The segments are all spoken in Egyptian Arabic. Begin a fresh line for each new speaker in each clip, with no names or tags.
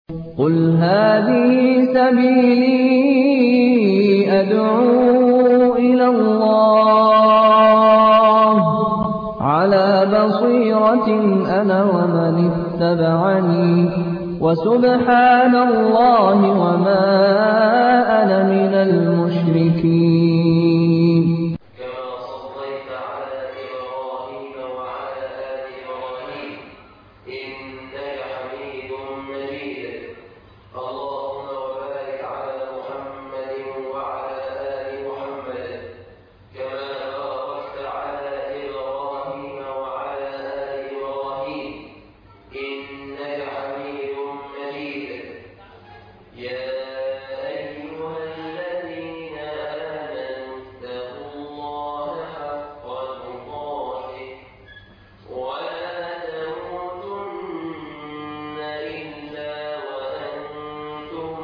قُلْ هَٰذِهِ سَبِيلِي أَدْعُو إِلَى اللَّهِ ۚ عَلَىٰ بَصِيرَةٍ أَنَا وَمَنِ اتَّبَعَنِي ۖ وَسُبْحَانَ اللَّهِ وَمَا أَنَا مِنَ الْمُشْرِكِينَ
كما صليت على إبراهيم وعلى آل إبراهيم إنك حميد مجيد اللهم وبارك على محمد وعلى آل محمد كما باركت على إبراهيم وعلى آل إبراهيم إنك حميد مجيد يا أيها الذين آمنوا اتقوا الله حق تقاته ولا تموتن إلا وأنتم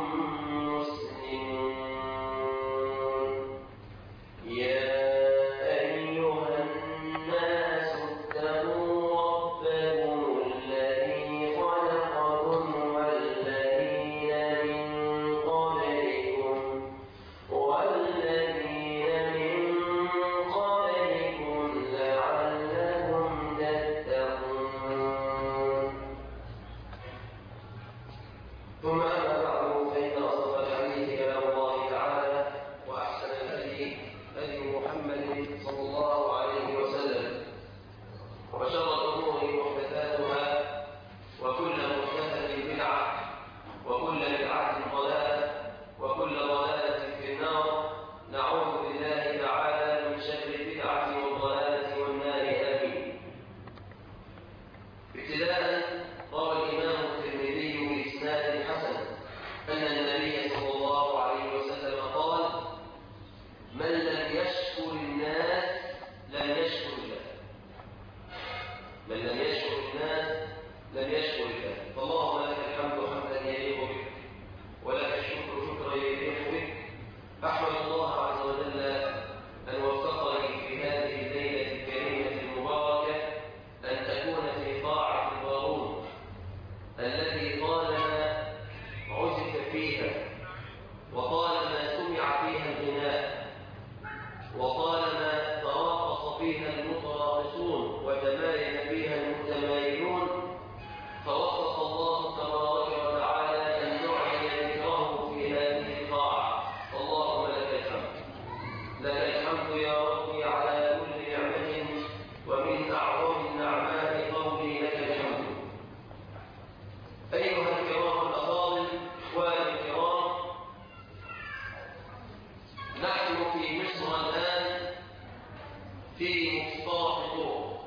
مسلمون يا أيها الناس اتقوا ربكم الذي خلقكم والذين من قبلكم والذين من قبلكم لعلكم تتقون ثم أما بعد فإن أصدق الحديث كلام الله تعالى وأحسن الهدي هدي محمد صلى الله عليه وسلم وشر الأمور محدثاتها وكل محدثة بدعة وكل بدعة ضلالة وكل ضلالة في النار نعوذ بالله تعالى من شر البدعة والضلالة والنار آمين ابتداء روى الإمام الترمذي بإسناد حسن أن النبي صلى الله عليه وسلم قال من لم يشكر الناس لم يشكر الله من لم يشكر الناس لم يشكر الله فاللهم لك الحمد حمدا يليق بك ولك الشكر شكرا يليق بك أحمد الله عز وجل أن وفقني في هذه الليلة الكريمة المباركة أن أكون في طاعة الضرور التي طالما عزف فيها وطالما سمع فيها الغناء وطالما تراقص فيها المتراقصون وتمايل فيها المتمايلون فوفق الله تبارك وتعالى أن نعلي ذكره في هذه الطاعة اللهم لك الحمد لك الحمد يا ربي على كل نعمة ومن أعظم النعماء قولي لك الحمد أيها الكرام الأفاضل إخواني الكرام نحن في مصر الآن في مفتاح طرق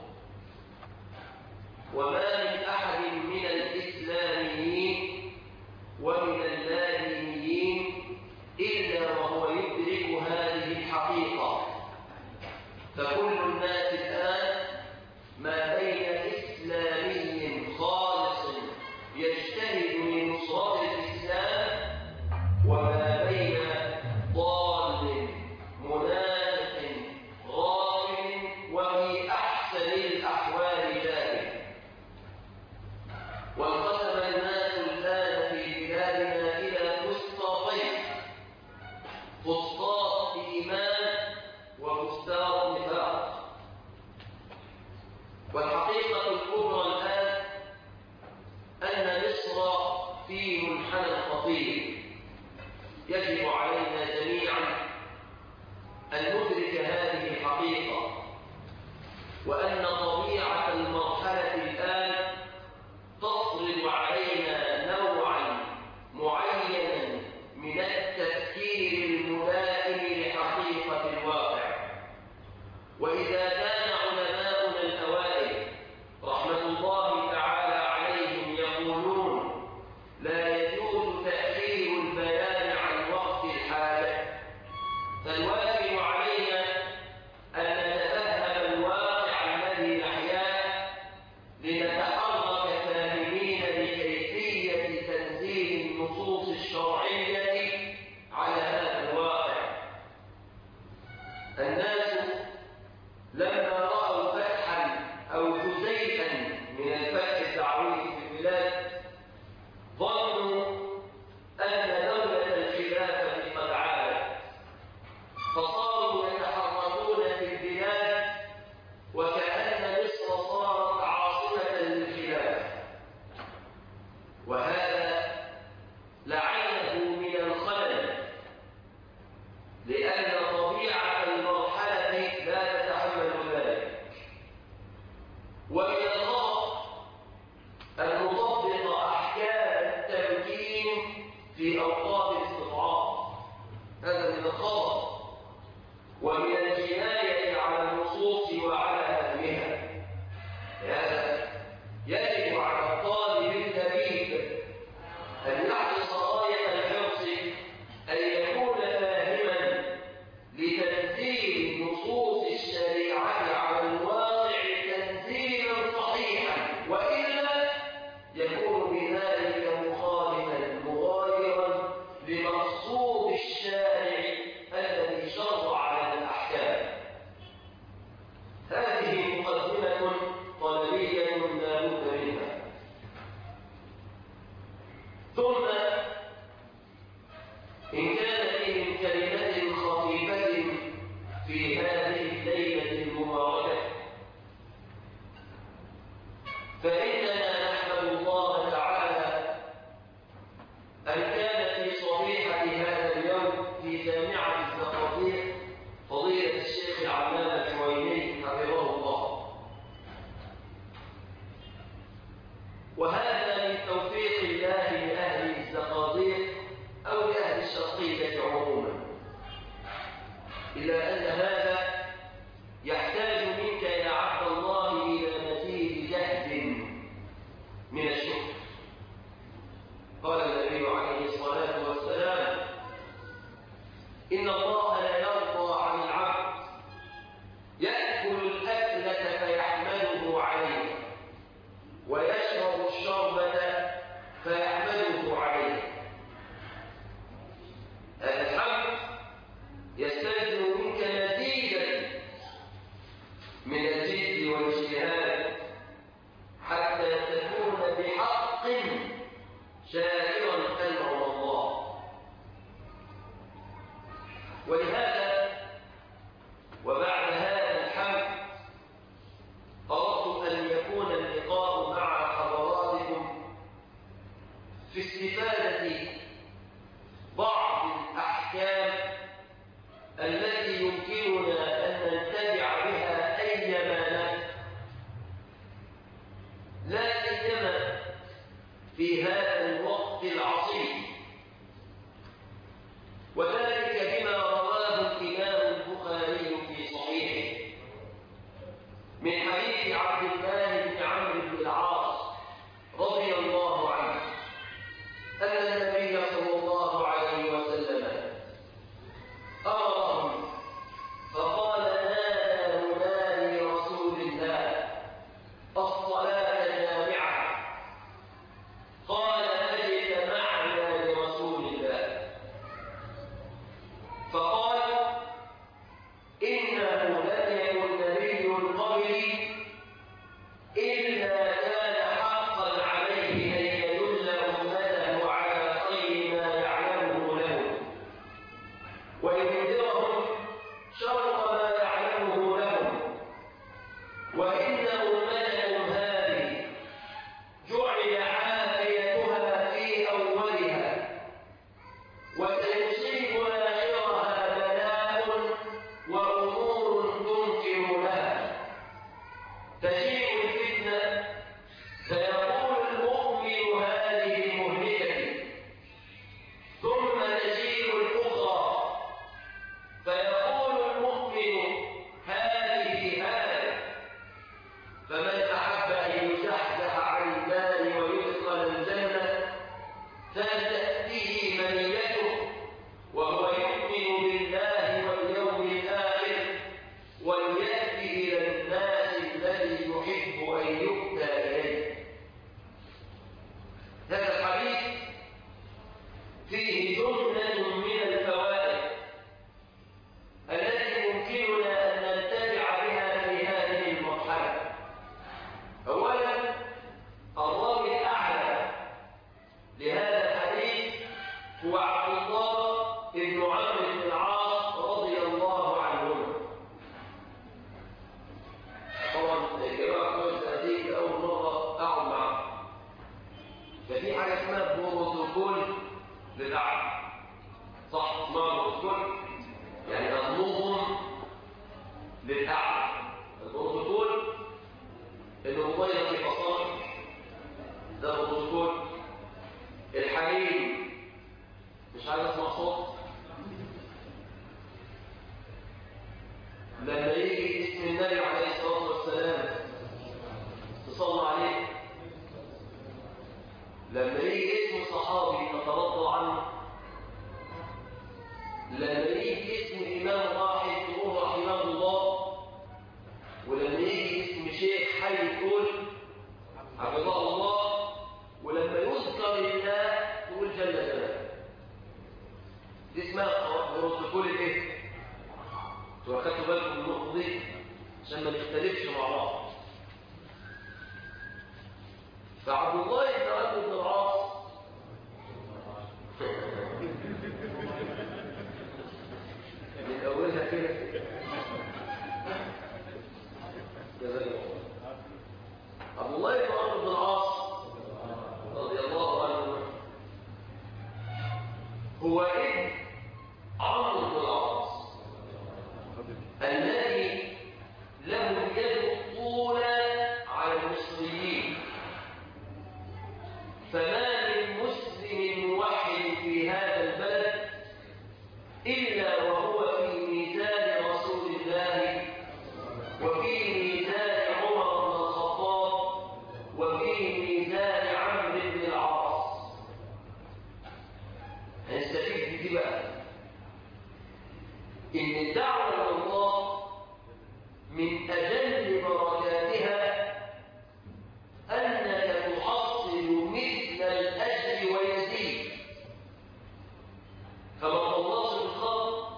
وما من أحد من الإسلاميين ومن اللادينيين إلا وهو يدرك هذه الحقيقة فكل الناس الآن ما بين إسلامي خالص يجتهد لنصرة الإسلام وما بين ضال منافق غافل وفي أحسن الأحوال جاهل وانقسم الناس الآن في بلادنا إلى فسطاطين فسطاط إيمان وفسطاط نفاق والحقيقة الكبرى الآن أن مصر في منحنى خطير يجب علينا جميعا أن ندرك هذه الحقيقة وأن طبيعة المرحلة الآن تفرض علينا نوعا معينا من التفكير الملائم لحقيقة الواقع وإذا كان علماؤنا الأوائل رحمة الله تعالى عليهم يقولون لا يجوز تأخير البيان عن وقت الحاجة فالواجب علينا أن نتفهم الواقع الذي نحياه في أوقات الاستضعاف هذا من الخطأ ومن الجناية على النصوص وعلى أهلها لهذا يجب على الطالب اللبيب أن يحرص غاية الحرص أن يكون فاهما لتنزيل نصوص الشريعة على الواقع تنزيلا صحيحا وإلا يكون بذلك مخالفا مغايرا لمقصود الشارع الذي شرع لنا الأحكام هذه مقدمة طلبية لا بد منها ثم إن كان من كلمة خفيفة في هذه الليلة المباركة فإننا نحمد الله تعالى أن كان في صبيحة هذا اليوم في جامعة الزقاطير فضيلة الشيخ العلامة الحويني حفظه الله وهذا من توفيق الله لأهل الزقاطير أو لأهل الشرقية عموما إلا أن هذا يحتاج منك يا عبد الله إلى مزيد جهد من الشكر قال النبي عليه الصلاة والسلام إن الله لا يرضى عن العبد يأكل الأكلة فيحمله عليه ويشرب الشربة فيحمله عليه هذا الحمد يستلزم منك مزيدا من الجد والاجتهاد حتى تكون بحق شاكرا أنعم الله ولهذا وبعد هذا الحمد أردت أن يكون اللقاء مع حضراتكم في استفادة بعض الأحكام التي يمكننا أن نتبع بها أيما نفس لا سيما في هذا الوقت العصيب وذلك بما رواه الإمام البخاري في صحيحه من حديث عبد الله بن عمرو بن العاص رضي الله عنه أن النبي صلى الله عليه وسلم أمرهم فقال نادى منادي رسول الله الصلاة جامعة قال أجد معنا لرسول الله فقال إنه لم يكن نبي قبلي إلا كان حقا عليه أن يدل أمته على خير ما يعلمه له وينذرهم شر ما يعلمه لهم وإن أمتكم هذه جعل عافيتها في أولها وسيصيب آخرها بلاء وأمور تنكر لها تجيء الفتنة فيقول المؤمن هذه مهلكتي ثم تجيء الأخرى فيقول المؤمن هذه هذا فمن أحب أن يزحزح عن النار ويدخل الجنة فلتأتيه منيته وهو يؤمن بالله واليوم الآخر وليأتي إلى الناس الذي يحب أن يؤتى إليه هذا الحديث فيه جملة من الفوائد التي يمكننا أن نتبع بها في هذه المرحلة أولا الراوي الأعلى لهذا الحديث هو عبد الله بن عمرو بن العاص رضي الله عنهما طبعا الجماعة كويس أديك أول مرة أقعد معهم ففي حاجة اسمها بروتوكول للعب صح اسمها بروتوكول يعني أضمهم للأعلى البروتوكول إنه مغير في فصائل ده بروتوكول الحليم مش عايز اسمع صوت لما يجي اسم النبي عليه الصلاه والسلام تصلى عليه لما يجي اسم صحابي تترضى عنه لما يجي اسم امام واحد تقول رحمه الله ولما يجي اسم شيخ حي تقول حفظه الله ولما يذكر الله تقول جل جلاله دي اسمها بروتوكول الايه انتوا اخدتوا بالكم من النقطه دي عشان ما نختلفش مع بعض فعبد الله بن عمرو بن العاص من اولها كده جزاك الله عبد الله بن عمرو بن العاص رضي الله عنه هو ابن عمرو بن العاص الذي له يد الطولى على المصريين فما من مسلم موحد في هذا البلد إلا وهو في ميزان رسول الله وفي ميزان عمر بن الخطاب وفي ميزان عمرو بن العاص هنستفيد بدي بقى إن الدعوة إلى الله من أجل بركاتها أنك تحصل مثل الأجر ويزيد فما خلص الخط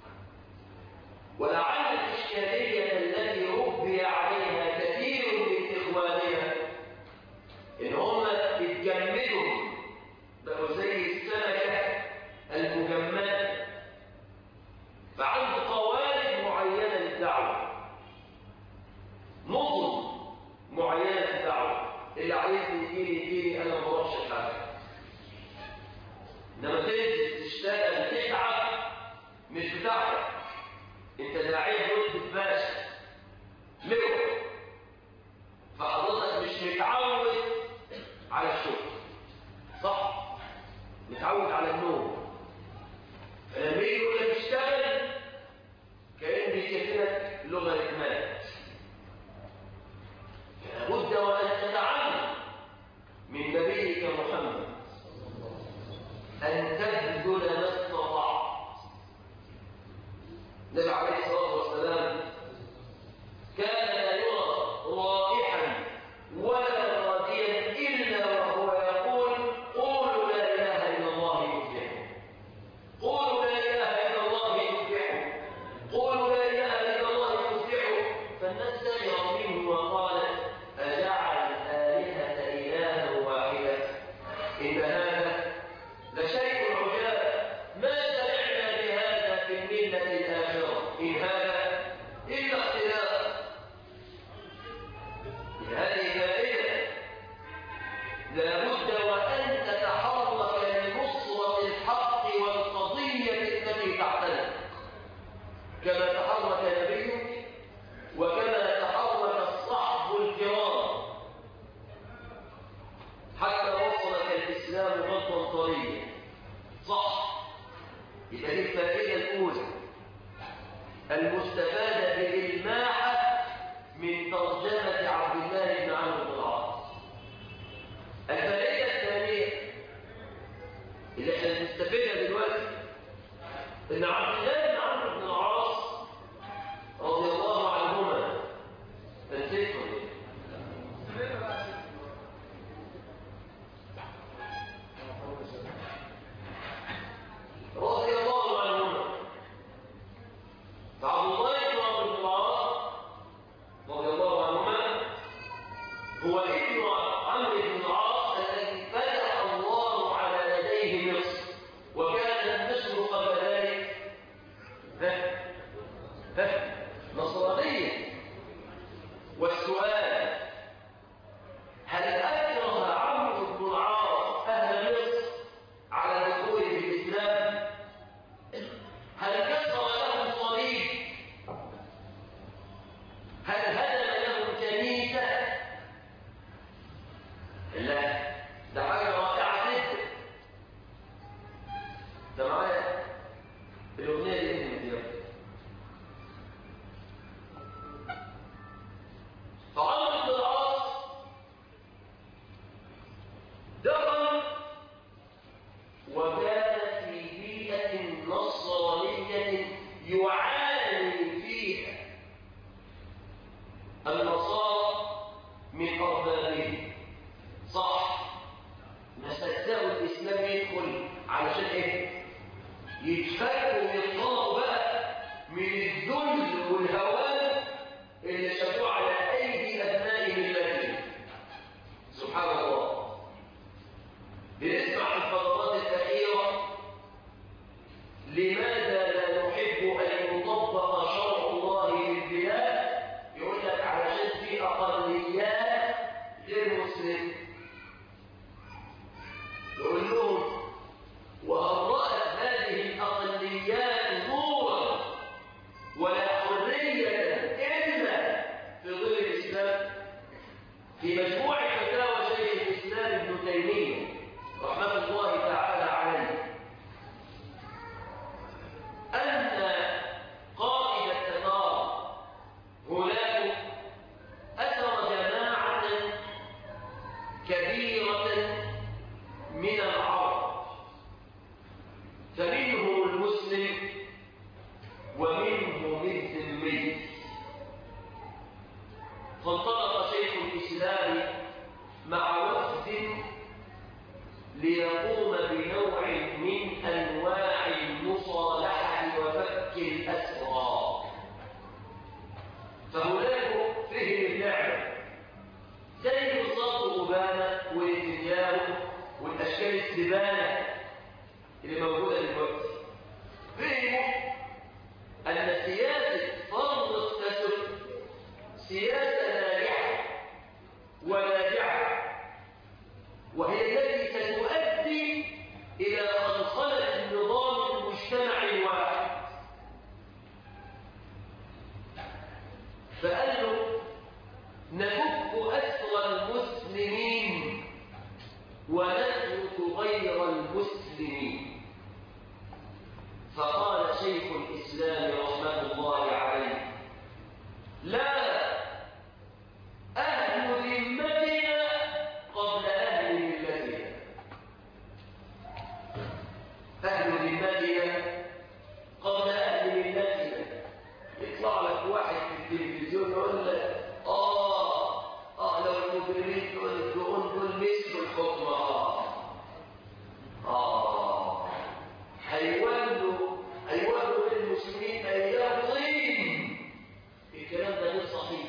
ولعل الإشكالية التي ربي عليها كثير من إخواننا إن هم اتجمدوا بقوا زي السمكة المجمدة فعنده قوالب معينة للدعوة نظم معينة للدعوة اللي عايزني يجيني يجيني أنا ما بروحش حاجة إنما تنزل تشتغل تتعب مش بتاعتك أنت داعية ضد باشا ليه؟ فحضرتك مش متعود على الشغل صح؟ متعود على النوم فلما يجي يقول لك اشتغل كأن بيكلمك لغة إكمال لابد وأن تتعلم من نبيك محمد أن تبذل ما استطعت النبي عليه الصلاة والسلام كان لا يرى رائحا ولا راديا إلا وهو يقول قولوا لا إله إلا الله يفلحون قولوا لا إله إلا الله يفلحون قولوا لا إله إلا الله يفلحون فالناس سمعوا منه وقالت أجعل الآلهة إلها واحدة إن هذا لشيء عجاب ما سمعنا بهذا في الملة الآخرة إن هذا إلا اختلاف هذه فائدة لابد وأن تتحرك لنصرة الحق والقضية التي تعتنق كما تحرك نبيك وكما تحرك الصحب الكرام حتى وصلك الإسلام غضا طريا صح يبقى دي الفائدة الأولى المستفادة بالماحة من ترجمة عبد الله بن عمرو بن العاص الفائدة الثانية اللي احنا بنستفيدها دلوقتي ان عبد الله بن عمرو بن العاص رضي الله عنهما نسيتهم رضي الله عنهما فعبد الله بن عمرو بن العاص رضي الله عنهما هو ابن عمرو بن العاص الذي فتح الله على يديه مصر وكانت مصر قبل ذلك وكان في بيئة نصرانية يعاني فيها النصارى من أربابهم صح ما صدقوا الإسلام يدخل علشان إيه؟ يتفكوا ويطلعوا بقى من الذل والهوان اللي شافوه على أيدي أبناء ملتهم سبحان الله بنسمع في الفترات الأخيرة لماذا لا نحب أن يطبق شرع الله في البلاد يقول لك علشان في أقليات غير مسلمة يقول لهم وهل رأت هذه الأقليات نورا ولا حرية إلا في ظل الإسلام في مجموع فتاوى شيخ الإسلام ابن تيمية رحمة الله تعالى عليه أن قائد التتار هناك أثر جماعة كبيرة من العرب فمنهم المسلم ومنهم الذمي فانطلق شيخ الإسلام مع وفد ليقوم بنوع من أنواع المصالحة وفك الأسرى فهناك فهم اللعبة زي بالظبط أوباما ونتنياهو والأشكال السبانة اللي موجودة دلوقتي فهموا أن سياسة فرض التسل سياسة ناجحة وناجعة وهي التي ستؤدي إلى خلخلة النظام المجتمعي الواحد فقال له نفك أسر المسلمين ونترك غير المسلمين فقال شيخ الإسلام رحمة الله عليه لا أهل ذمتنا قبل أهل ملتنا أهل ذمتنا قبل أهل ملتنا يطلع لك واحد في التلفزيون يقول لك آه آه لو المجرمين دول دول دول مثل الحكم آه آه هيولوا هيولوا للمسلمين أيام طين الكلام ده غير صحيح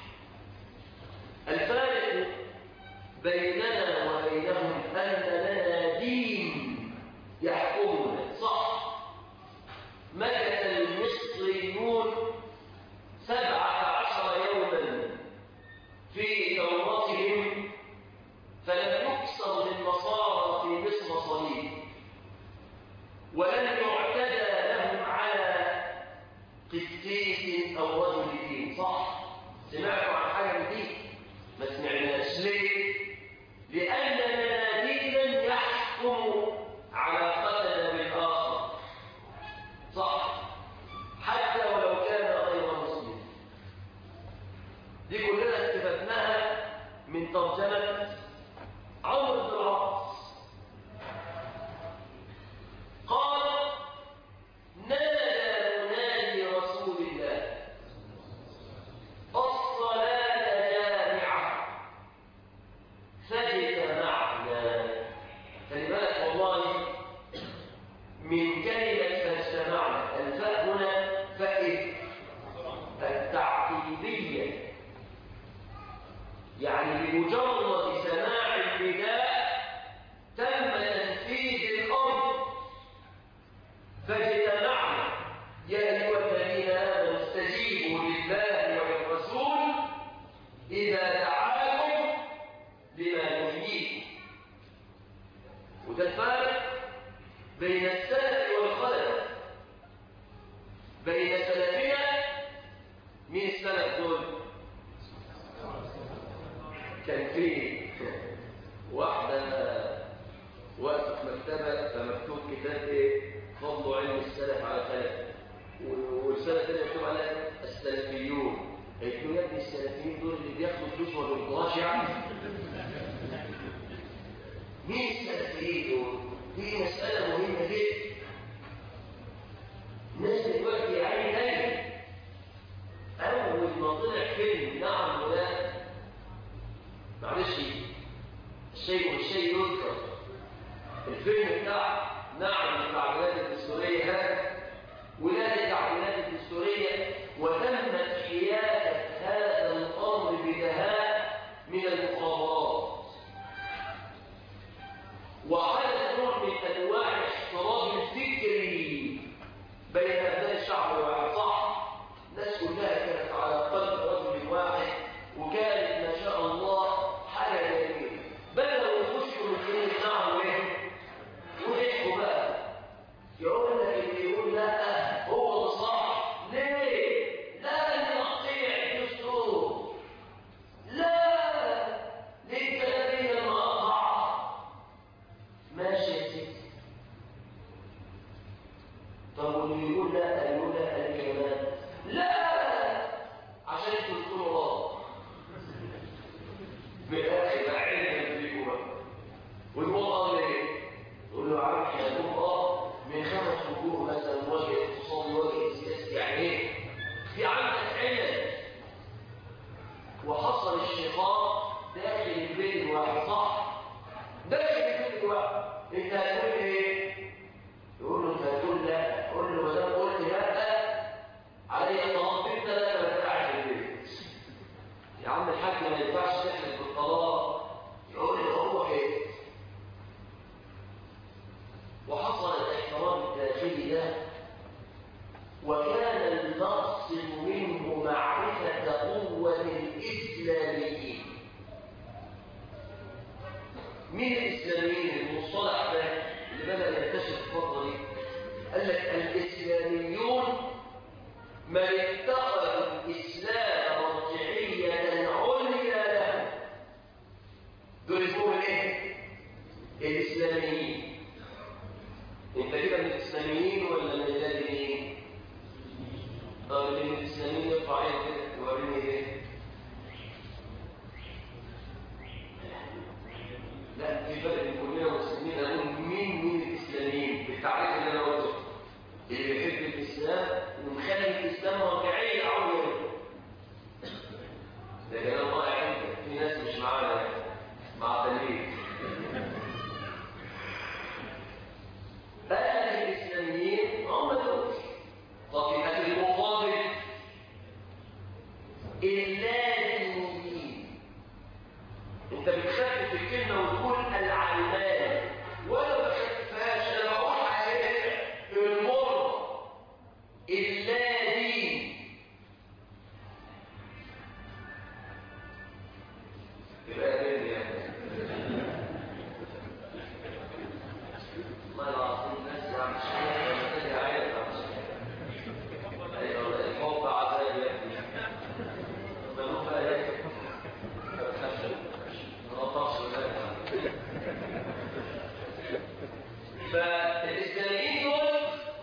الفارق بيننا وبينهم أن لنا دين يحكمنا صح مكث المصريون سبعة عشر يوما في دورتهم فلم يكسر للنصارى في مصر صليب ولم يعتدى لهم على قسيس أو رجل دين صح سمعتوا عن حاجة من دي ما سمعناش ليه لأن لنا دينا يحكم علاقتنا بالآخر صح حتى ولو كان غير مسلم دي كلنا استفدناها من ترجمة عمرو بن العاص قال نادى منادي رسول الله الصلاة جامعة فاجتمعنا خلي بالك والله من كلمة فاجتمعنا الفاء هنا فاء التعقيبية يعني بمجرد سماع النداء تم تنفيذ الأمر فاجتمعنا يا أيها الذين آمنوا استجيبوا لله وللرسول إذا دعاكم لما يحييكم وده الفارق بين السلف والخلف بين سلفنا مين السلف دول كان في واحدة وقفت في مكتبة فمكتوب كتاب ايه فضل علم السلف على الخلف والسنة الثانية مكتوب عليها السلفيون قلت له يا ابني السلفيين دول اللي بياخدوا فلوس وما بيرضاش يعني مين السلفيين دول؟ دي مسألة مهمة جدا الناس دلوقتي يا عيني نايم أول ما طلع فيلم نعم ولا معلش الشيء والشيء يذكر الفيلم بتاع نعم التعديلات الدستورية هذا ولاية التعديلات الدستورية وتمت حيادة هذا الأمر بدهاء من المخابرات وحدث نوع من أنواع الاحترام الفكري بين أبناء الشعب والواحد صح الناس كلها كانت على قلب رجل واحد وكانت ما شاء الله حاجة جميلة بدأوا يخشوا من دين النعم وإيه؟ ويحكوا بقى يقول لك اللي يقول لا هو اللي صح ليه؟ لا لتقطيع الدستور لا للتلبية المقطعة ماشي يا سيدي طب واللي يقول لا يقول لا كمان لا عشان انتوا تكونوا راضي بالاخر بقى علم فيكم بقى والوضع ليه؟ يقول له عارف احنا نقول اه من خمس وجوه مثلا وجه اقتصادي وجه سياسي يعني ايه؟ في عندك علم وحصل الشقاق داخل البيت الواحد صح؟ داخل البيت الواحد انت هتقول ايه؟ يقول له انت هتقول لا قول له ما دام قلت لا علي الطلاق انت لا ما تقعد في البيت يا عم الحاج ما ينفعش تحلف بالطلاق يقول له هو كده وحصل الاحترام الداخلي ده وكان المقصد منه معرفة قوة الإسلاميين مين الإسلاميين المصطلح ده اللي بدأ ينتشر في الفترة دي قال لك الإسلاميون من اتخذوا الإسلام مرجعية عليا له دول اسمهم ايه؟ الإسلاميين انت كده من الإسلاميين ولا من اللادينيين؟ طب اللي من الإسلاميين يرفع ايه كده يوريني ايه؟ لا في فرق بين كلنا مسلمين اقول مين مين الاسلاميين بالتعريف اللي انا قلته اللي بيحب الاسلام ومخلي الاسلام واقعيه عليا ده كلام رائع جدا في ناس مش معانا مع تلميذ أهل الإسلاميين هم دول طبيعة المقابل اللازمين انت بتخفف الكلمة وتقول العلمان ولا بخففهاش انا بقول حقيقة المر اللادين يبقى بين يعني الله العظيم الناس يعني شيء محتاج عيب ايوه الحب عذاب يا ابني ملوك ايات فالإسلاميين دول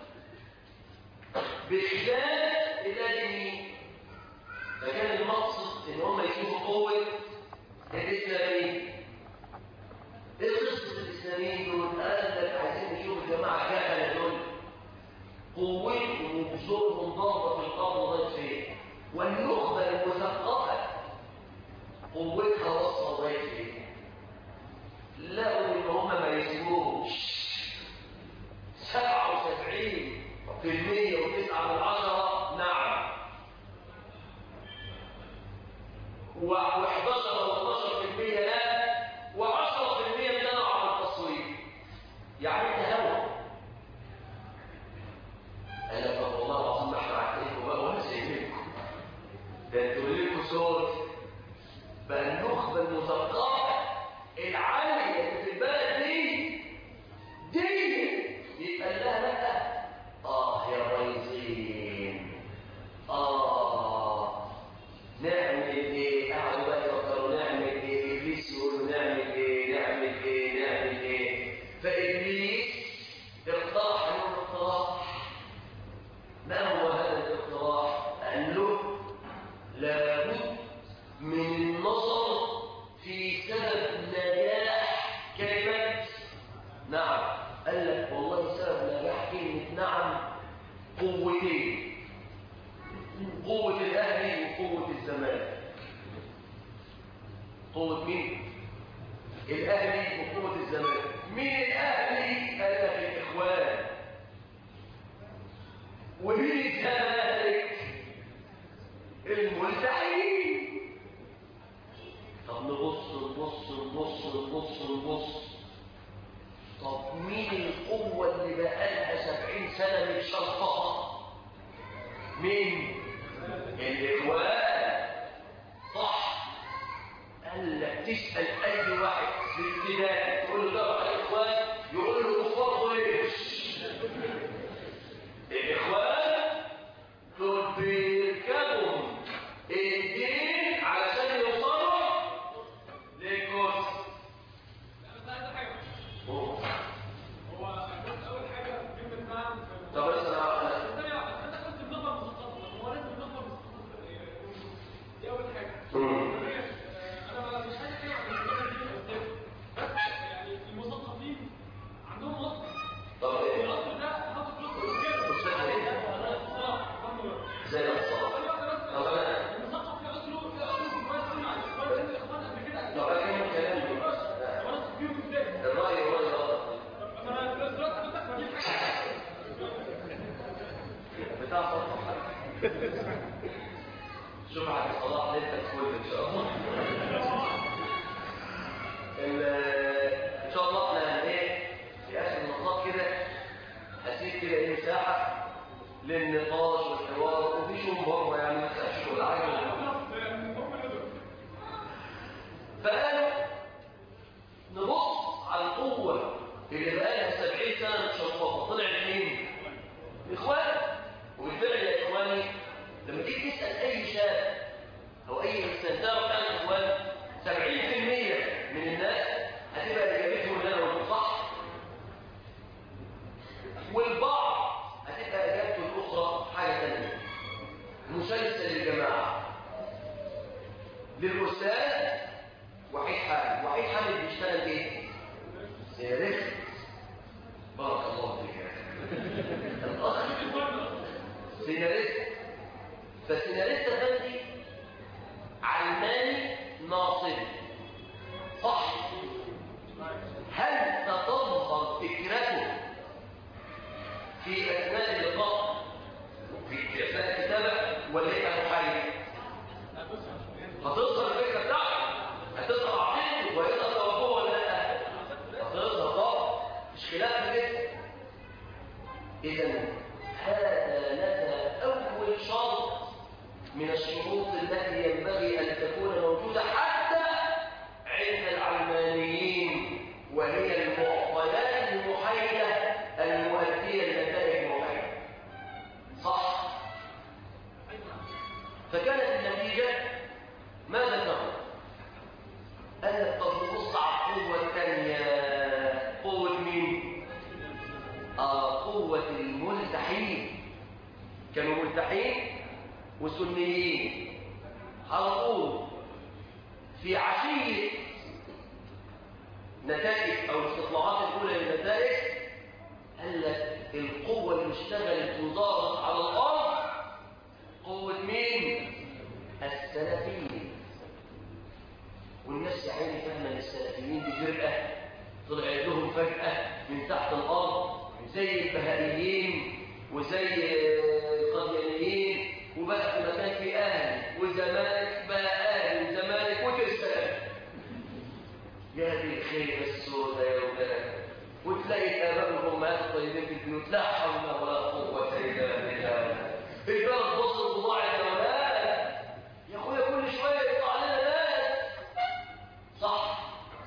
بخلاف اللازمين فكان المقصد ان هم يشوفوا قوة الإسلاميين ايه قصة الإسلاميين دول؟ قال لك عايزين نشوف الجماعة كهنة دول قوتهم وبذورهم ضربة في الأرض لغاية فين؟ والنخبة المثقفة قوتها وصل لغايه فين لقوا ان هم ما يسموش 77 في المية وتسعة من عشرة نعم و11 و 12 في المية لا و10 في المية امتنعوا عن التصويت يعني انت هوى قال لك والله العظيم ما احنا عارفينكم بقى ولا سايبينكم ده انتوا ليكوا صوت بقى النخبة المثقفة العالية اللي في البلد دي دي يبقى لها لا اه يا ريسين اه نعمل ايه قعدوا بقى قوتين قوة الأهلي وقوة الزمالك قوة مين؟ الأهلي وقوة الزمالك مين الأهلي؟ قال لك الإخوان ومين الزمالك؟ الملتحين طب نبص نبص نبص نبص نبص طب مين القوة اللي بقالها سبعين سنة متشرفطة؟ مين؟ الإخوان صح قال لك تسأل أي واحد في الابتدائي تقول له ده الإخوان يقول له كفار قريش الإخوان دول بيركبوا الدين علشان يوصلوا للكرسي
هو بس اول حاجه كلمه نعم
طب بس انا أنا-
الثانيه انت قلت النظره مثقفه هو لازم النظره مثقفه دي اول حاجه
مم.
ثانيا انا ما- مش عايز اتكلم عن النظره دي قدام بس يعني المثقفين عندهم اصل
طب ايه
الاصل ده حاطط فلوس كده
أستاذ إيه؟
الصراحه الحمد لله
زي ما الصلاة
ثانية واحدة بس
طب أنا
المثقف له اصله له اصله كويس قوي مع الاخوان لان الاخوان قبل كده
طب أنا كلمة كلام
طب انا أثق فيهم ازاي؟
الرأي هو الغلط
طب انا دلوقتي حضرتك بجيب حاجه
بتاع صلاح شوف على صلاح لسه كل ان شاء الله ال- ان شاء الله احنا ايه في اخر النقاط كده هسيب كده ايه مساحه للنقاش والحوار وفي شو بره يعني ما تخافش ولا حاجه فقالوا نبص على القوه اللي بقالها 70 سنه متشفطه طلعت مين؟ اخوان وبالفعل يا اخواني لما تيجي تسال اي شاب او اي انسان تعرف عن اخوان 70% من الناس هتبقى اجابتهم اللي انا قلته صح والبعض هتبقى اجابته الاخرى حاجه ثانيه مسلسل الجماعه للاستاذ وحيد حامد وحيد حامد بيشتغل ايه؟ سيارخ بارك الله فيك يا أخي. الاخ سيناريست فالسيناريست فندي علماني ناصري صح هل ستظهر فكرته في اثناء اللقاء في اثناء الكتابه ولا يبقى محايد هتظهر الفكره بتاعته هتظهر عقيدته ويظهر توجهه ولا لا هتظهر طبعا مش خلاف كده إذا هذا لنا أول شرط من الشروط التي ينبغي أن تكون موجودة حتى عند العلمانيين وهي المعطيات المحايدة المؤدية لنتائج محايدة صح فكانت النتيجة ماذا تقول؟ أن تبص على القوة الثانية قوة مين؟ آه قوة الملتحين كانوا ملتحين وسنيين على طول في عشية نتائج أو الاستطلاعات الأولى للنتائج قال لك القوة اللي اشتغلت وظهرت على الأرض قوة مين؟ السلفيين والناس يا عيني فاهمة ان السلفيين دي فرقة طلعت لهم فجأة من تحت الأرض زي البهائيين وزي القديانيين وبقى في مكان في أهل وزمالك بقى أهل وزمالك وترسل يا دي الخيبة السوداء يا ولاد وتلاقي الآباء والأمهات الطيبين في البيوت لا حول ولا قوة إلا بالله البلد بص وضاعت يا ولاد يا أخويا كل شوية يطلع لنا ناس صح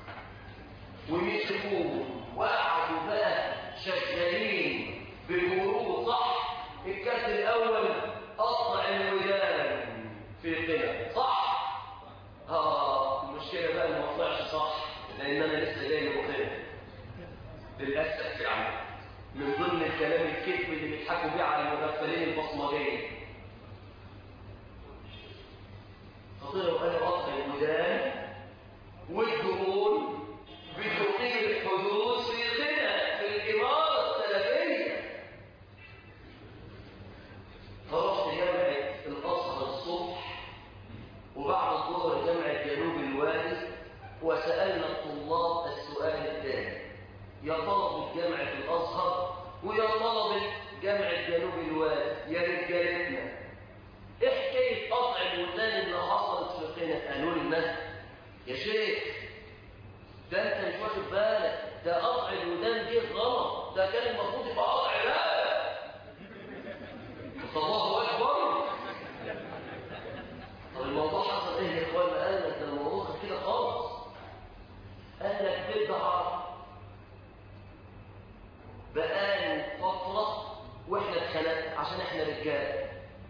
ومسكوه وقعدوا بقى شغالين بالورود صح الكاس الاول قطع الودان في قنا صح اه المشكله بقى انه ما طلعش صح لان انا لسه جاي من قنا للاسف يعني من ضمن الكلام الكذب اللي بيضحكوا بيه على المغفلين البصمجيه فطلعوا قالوا قطع الودان والدهون بتقيم الحدوث في قنا في الإمارة السلفية ويا طلبة جامع الجنوب الواد يا رجالتنا ايه حكاية قطع الودان اللي حصلت في قنا قالوا لي الناس يا شيخ ده انت مش واخد بالك ده قطع الودان دي غلط ده كان المفروض يبقى قطع رقبه الله اكبر طب الموضوع حصل ايه يا اخوان قال لك ده الموضوع كان كده خالص قال لك بدعه بقاله فتره واحنا اتخانقنا عشان احنا رجاله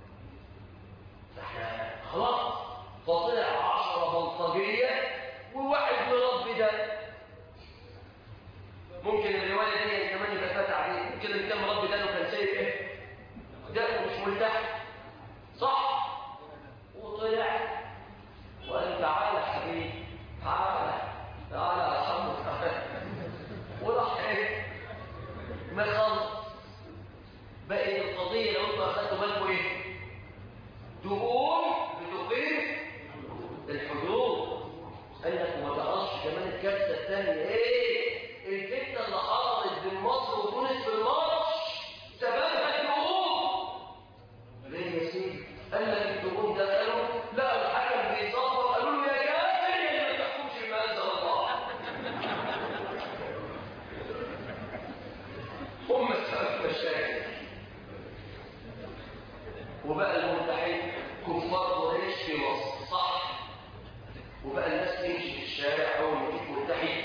فاحنا خلاص فطلع عشرة بلطجية وواحد مربي ده ممكن الرواية دي كمان يبقى فات عليه ممكن اللي كان مربي ده لو كان سايب ايه ده مش ملتحي صح وطلع وقال تعالى يا حبيبي تعالى تعالى يا حمد تعالى وراح ايه مخلص بقت القضية لو انتوا اخدتوا بالكم ايه تقوم بتقيم الحدود قال لك وما تعرفش كمان الكارثه الثانيه ايه الفتنه اللي حصلت بين مصر وتونس في الماتش سببها الهجوم ليه يا سيدي قال لك الهجوم ده قالوا لا الحكم بيصفر قالوا له يا كافر يا ما تحكمش بما انزل الله هم السبب مشاكل وبقى الملتحين كفار قريش في مصر صح وبقى الناس تمشي في الشارع اول ما يشوف ملتحي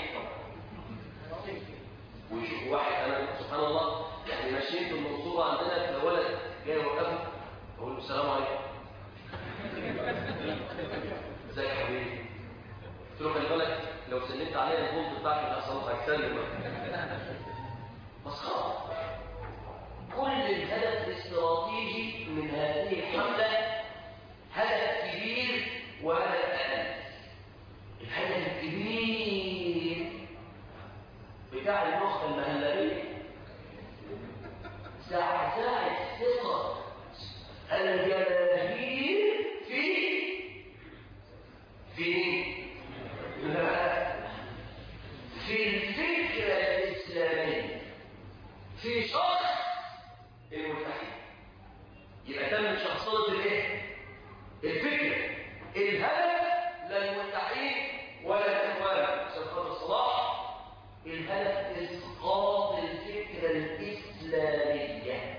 ويشوف واحد انا سبحان الله يعني ماشيين في المنصوره عندنا في ولد جاي يوقفه اقول له السلام عليكم ازيك يا حبيبي قلت له خلي بالك لو سلمت عليا البولت بتاعك اللي هيحصل لك هتسلم بس خلاص كل الهدف الاستراتيجي من هذه الحملة هدف كبير وهدف أقل الهدف الكبير بتاع المخ المهلبية زعزعة الثقة الجماهير في في لا في الفكرة الإسلامية في شخص الملتحين يبقى تم شخصنة الايه؟ الفكرة الهدف لا الملتحين ولا الاخوان عشان خاطر الصلاح الهدف اسقاط الفكرة الإسلامية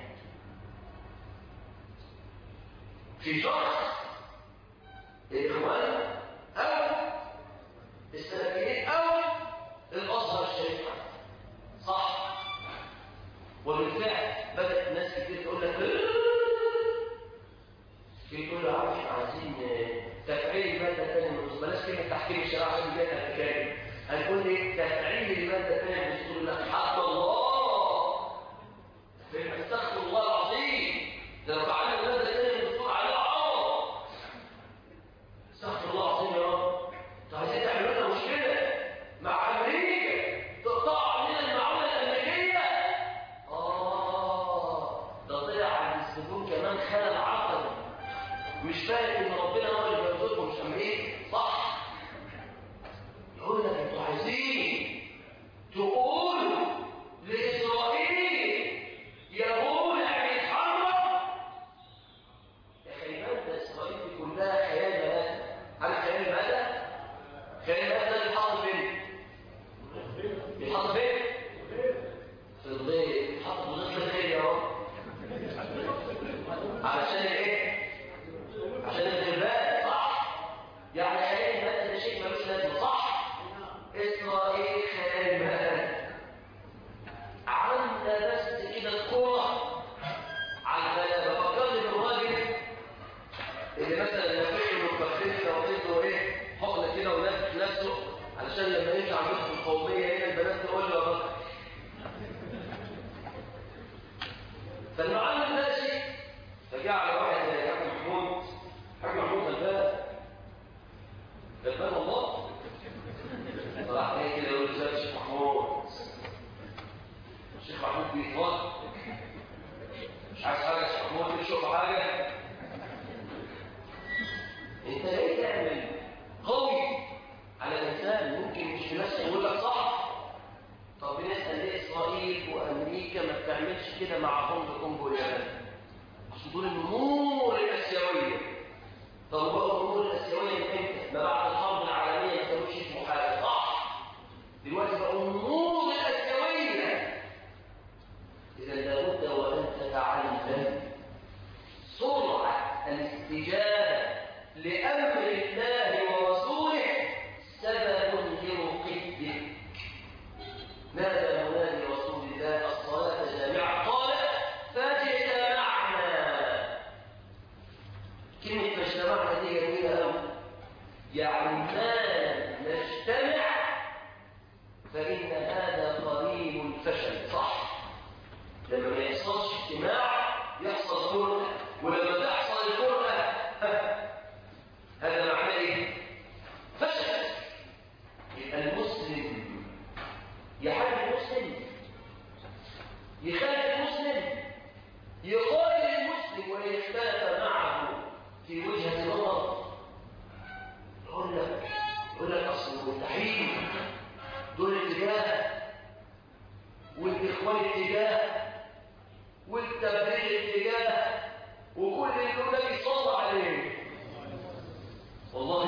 في شخص الإخوان أو السلفيين أو الأزهر الشريف صح وبالفعل بدأت الناس كتير تقول لك في كل عارف عايزين تفعيل المادة الثانية من الأصول بلاش كلمة تحكيم الشرع عشان دي الحكاية هنقول ايه تفعيل المادة الثانية من الأصول الله حق الله فين استغفر الله العظيم ده لو فعلنا المادة الثانية من الأصول على عمر استغفر الله العظيم يا رب انتوا عايزين تعملوا لنا مشكلة مع أمريكا تقطع علينا المعونة الأمريكية آه ده طلع عند السجون كمان خلل عقلي مش فاهم إن ربنا هو اللي بيرزقكم مش أمريكا صح يقول لك أنتوا عايزين تقولوا لإسرائيل يا مولع بيتحرك يا خلي بالك ده إسرائيل دي كلها خيال مآتة عارف خيال مآتة؟ خيال مآتة ده بيتحط فين؟ بيتحط فين؟ في الغير بيتحط في الغير الغير يا رب علشان ايه؟ عشان الغرباء صح؟ يعني خيال مآتة ده شيء ملوش لازمة صح؟ إسرائيل خيال مآتة عندنا بس كده الكرة على الغلابة فكرني بالراجل اللي مثلا لما يجي مكفين لو عنده ايه حقنه كده ولافت نفسه علشان لما يجي عندهم في القوميه هنا البنات تقول له يا بطل فالمعلم ماشي فجاء على واحد زي حاج محمود حاج محمود غلبان غلبان والله طلع عليه كده يقول له ازيك يا شيخ محمود الشيخ محمود بيتوضا مش عايز حاجه يا شيخ محمود تشوف حاجه انت ليه تعمل قوي على الانسان ممكن مش في نفسه يقول لك صح طب بنسال ليه اسرائيل وامريكا ما بتعملش تعملش كده مع هونج كونج واليابان عشان دول النمور الاسيويه طب بقى النمور الاسيويه من امتى؟ ما بعد الحرب العالميه ما كانوش اسمه حاجه صح دلوقتي بقوا النمور الاسيويه اذا لابد وان تتعلم سرعه الاستجابه لامر الله ورسوله سبب لرقدك نادى منادي رسول الله الصلاة جامعة قال فاجتمعنا كلمة فاجتمعنا دي جميلة أوي يعني ما نجتمع فإن هذا قريب الفشل صح لما ما يحصلش اجتماع يحصل فرقة ولما تحصل الفرقة هذا معناه ايه؟ فشل يبقى المسلم يحارب المسلم يخالف المسلم يقاتل المسلم ويختلف معه في وجهة نظر يقول لك يقول لك اصل المتحدين دول اتجاه والاخوان اتجاه والتبرير اتجاه وكل اللي دول بيصلى عليه والله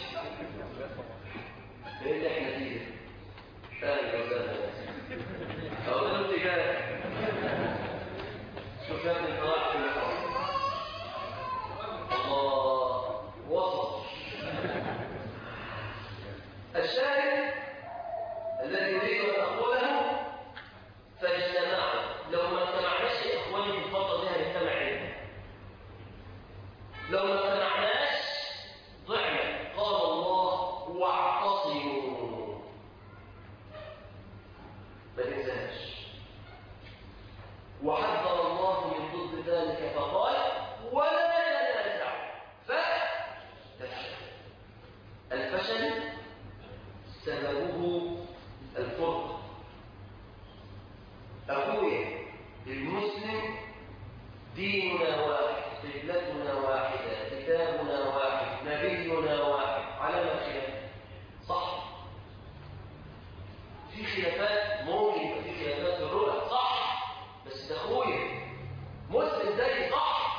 ايه اللي احنا فيه ده؟ اهلا وسهلا اقول له اتجاه شوف يا ابني طلعت في الحرب الله وسط الشاهد الذي اريد ان اقوله فاجتمعنا لو ما اجتمعناش يا اخواني في الفتره دي هنجتمع ايه لو ما اجتمعناش ضعنا قال الله واعتصموا ما تنساش وحذر الله من ضد ذلك فقال ولا تنازعوا فتفشل الفشل سببه الفرقه اخويا المسلم ديننا واحد قبلتنا واحده كتابنا واحد نبينا واحد على ما خلاف صح في خلافات ممكن يبقى في خلافات في الرؤى صح بس ده اخويا مسلم زي صح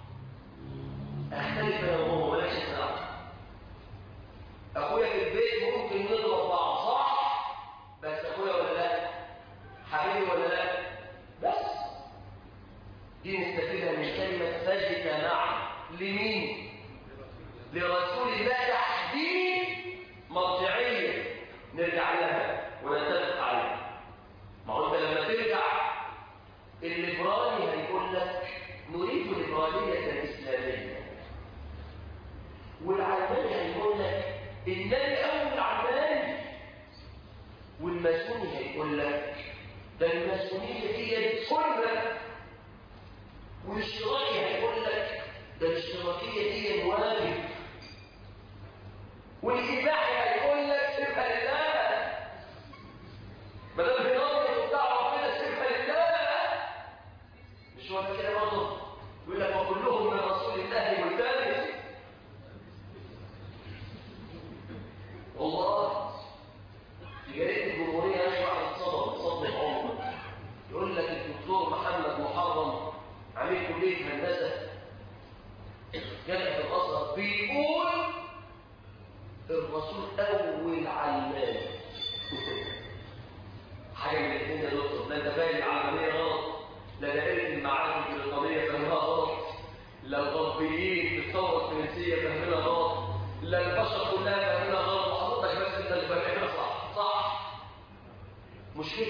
اختلف انا وهو مالكش دعوه اخويا في البيت ممكن نضرب بعض صح بس اخويا ولا لا حبيبي ولا لا بس دي نستفيدها من كلمه فاجتمع لمين لرسول الله تحديد مرجعيه نرجع لها ونتفق عليها ما هو انت لما ترجع الليبرالي هيقول لك نريد الليبراليه الاسلاميه والعلماني هيقول لك النبي اول علماني والماسوني هيقول لك ده الماسونيه هي السنه والاشتراكي هيقول لك ده الاشتراكيه هي الواجب والإباحي هيقول لك سيبها لله ما دام في نظرة بتاع ربنا سيبها لله مش هو كده برضه يقول لك وكلهم من رسول الله ملتمس والله في جريدة الجمهورية يشرح الصدر صدر عمر يقول لك الدكتور محمد محرم عميد كلية هندسة جامعة الأزهر بيقول الرسول أول علمان حاجة من الاثنين يا دكتور لا انت فاهم العالمية غلط لا دائرة المعارف البريطانية فاهمها غلط لا الغربيين في الثورة الفرنسية فاهمينها غلط لا البشر كلها فاهمينها غلط وحضرتك بس انت اللي فاهمها صح صح مشكلة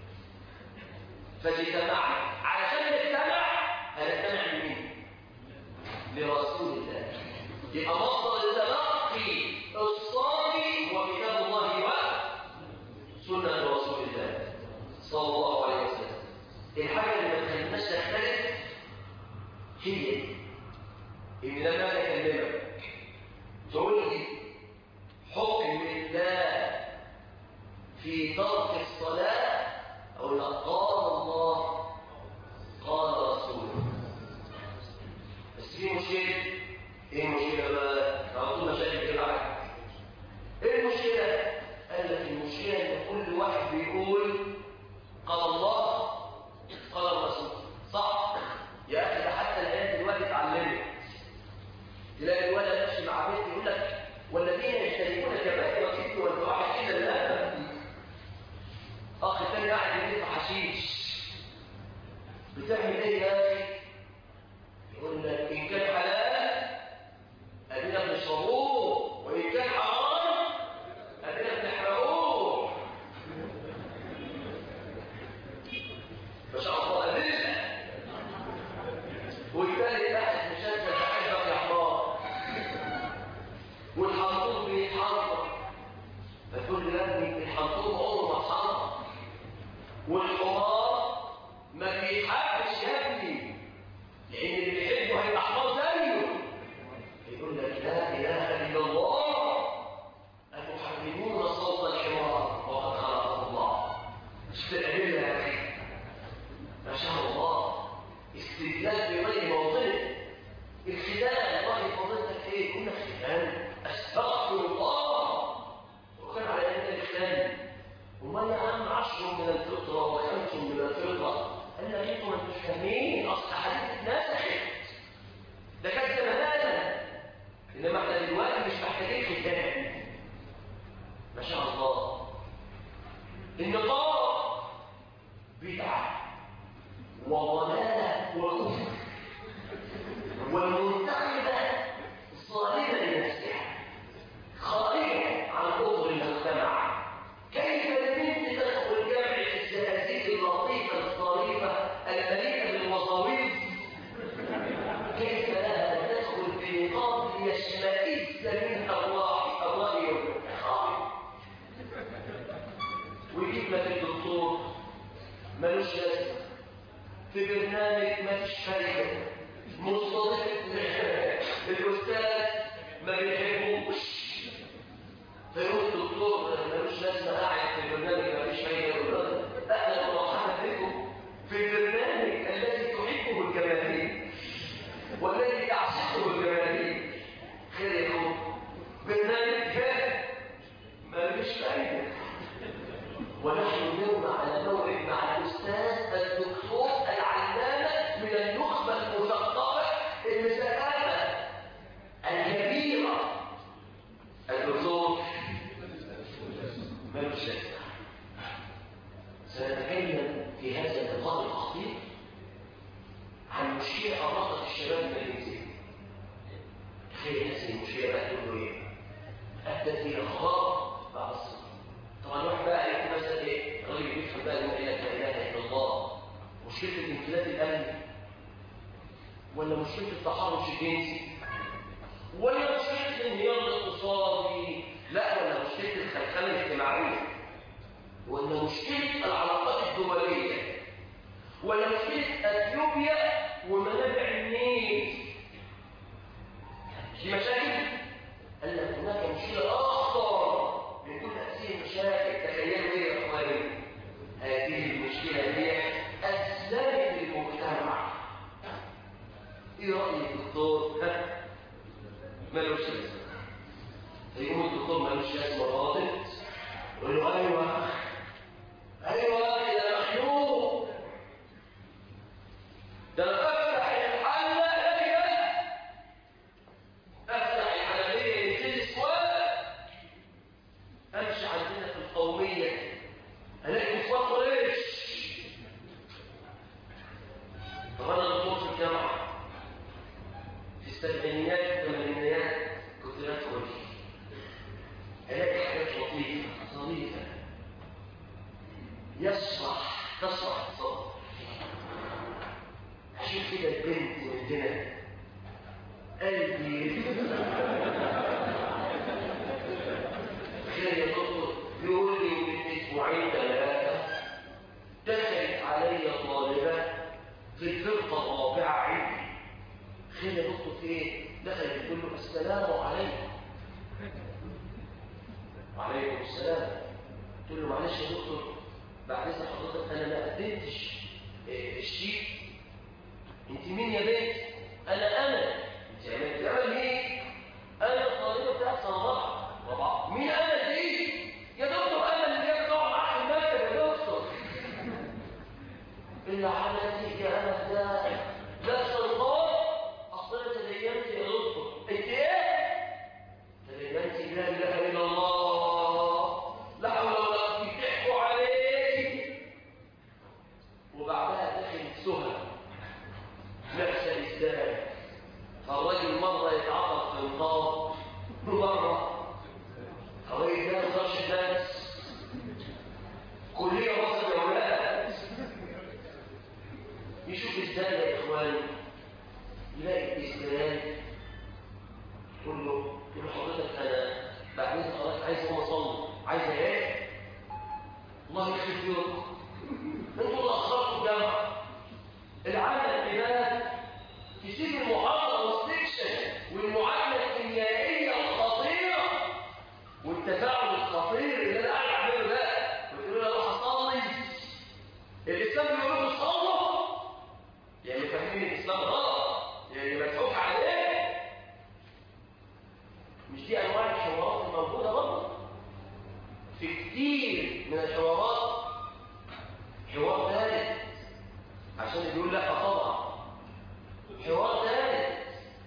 فاجتمعنا علشان نجتمع هنجتمع لمين؟ لرسول الله يبقى مصدر التلقي الصافي هو كتاب الله وسنة رسول الله صلى الله عليه وسلم الحاجة اللي ما تخليناش نختلف هي إن لما أكلمك تقول لي حكم الله في ترك الصلاة أو لا قال الله قال رسوله بس في مشكلة ايه المشكلة بقى؟ على طول مشاكل كده عادي ايه المشكلة؟ قال لك المشكلة ان كل واحد بيقول قال الله قال الرسول بتعمل ايه يا اخي يقول لك ان كان حلال ادينا بنشربوه وان كان حرام ادينا بنحرقوه ما شاء الله ادله والثالث واحد مشدد بحبك يا حمار والحنطور بيتحرك فتقول لي يا ابني الحنطور عمره ما اتحرك والحمار ما بيحبش يا ابني لان اللي بيحبه هيبقى حمار زيه يقول لك لا اله الا الله اتحرمون صوت الحمار وقد خلقه الله مش الادله يا اخي ما شاء الله استدلال بغير موضعه الختان الله فضلتك ايه كنا ختان استغفر الله وكان على ان الختان وما يا عم عشر من الفطره وخمس من الفطره قال لك انتوا ما انتوش فاهمين اصل حديث اتنسخت ده كان زمان انما احنا دلوقتي مش محتاجين ختان ما شاء الله النقاب بدعه وضلالة وكفر والمنتقبة صالبة لنفسها خارجة عن أطر المجتمع كيف البنت تدخل جامع الزهازيق اللطيفة الظريفة المليئة بالوظائف كيف لها أن تدخل في نقاط يشمئز من أرواح أرواح يوم ويجيب لك الدكتور ملوش لازمه في برنامج ما فيش فايده مستضيف الاستاذ ما بيحبوش فيقول الدكتور ملوش لازمه قاعد في برنامج ما فيش فايده يقول اهلا ومرحبا بكم في البرنامج الذي تحبه الجماهير والذي تعشقه الجماهير خير يا اخوان برنامج كان ملوش فايده ونحن اليوم على موعد مع الاستاذ الدكتور العلامه من النخبه المثقفه المثقفه الكبيره الدكتور ملوش لازمه سنتكلم في هذا اللقاء الخطير عن مشكله ارقت الشباب الماليزي خير هذه المشكله بقى تقول ايه؟ ادت الى خراب بعض الصدر طبعا واحد بقى يكون مثلا ايه راجل بيفهم بقى يقول لا اله الا الله مشكله الانفلات الامني ولا مشكله التحرش الجنسي ولا مشكله الانهيار الاقتصادي لا ولا مشكله الخلخله الاجتماعيه ولا مشكله العلاقات الدوليه ولا مشكله اثيوبيا ومنابع النيل دي مشاكل قال لك هناك مشكله اخطر من كل هذه المشاكل تخيلوا ايه يا اخواني هذه المشكله هي اسلمت المجتمع ايه راي الدكتور ها ملوش لازمه فيقول الدكتور ملوش لازمه راضت يقول له ايوه ايوه يا مخلوق ده انا افتح الحله الاقي افتح الحنفيه ينزل سواد امشي عندنا في القوميه الاقي كفار قريش طب انا دكتور في الجامعه في السبعينيات والثمانينات كنت بدخل الاقي حاجات لطيفه ظريفه يشرح تشرح الصدر اشوف كده البنت عندنا قلبي خير يا دكتور يقول لي من اسبوعين ثلاثه دخلت علي طالبه في الفرقه الرابعه عندي خير يا دكتور في ايه دخلت تقول له السلام عليكم وعليكم السلام قلت له معلش يا دكتور بعد اذن حضرتك انا ما قدمتش إيه الشيك انت مين يا بنت انا انا انت عملت عمل مين انا الطالبه بتاعت سنه رابعه رابعه مين انا دي يا دكتور انا اللي جاي بتقعد معاك في المكتب يا دكتور اللي عملتي يا انا ده ده سلطان اصل انا تدينت يا دكتور انت ايه تدينت لا اله الا الله لا حول ولا قوه بيضحكوا عليك وبعدها دخلت سهى يشوف ازاي يا اخواني يلاقي الاسلام يقول له يقول له حضرتك انا بعدين خلاص عايز اقوم اصلي عايز ايه الله يخلي فيكم انتوا اللي اخرتوا الجامعه العالم البلاد تسيب المحاضره والسكشن والمعادله الكيميائيه الخطيره والتفاعل الخطير اللي انا قاعد اعمله ده وتقول له اروح اصلي الاسلام بيقول لكم صلوا يعني فاهمين الاسلام غلط يعني مضحوك عليه مش دي انواع الحوارات الموجوده برضه في كتير من الحوارات حوار ثالث عشان اللي يقول لا طبعا حوار ثالث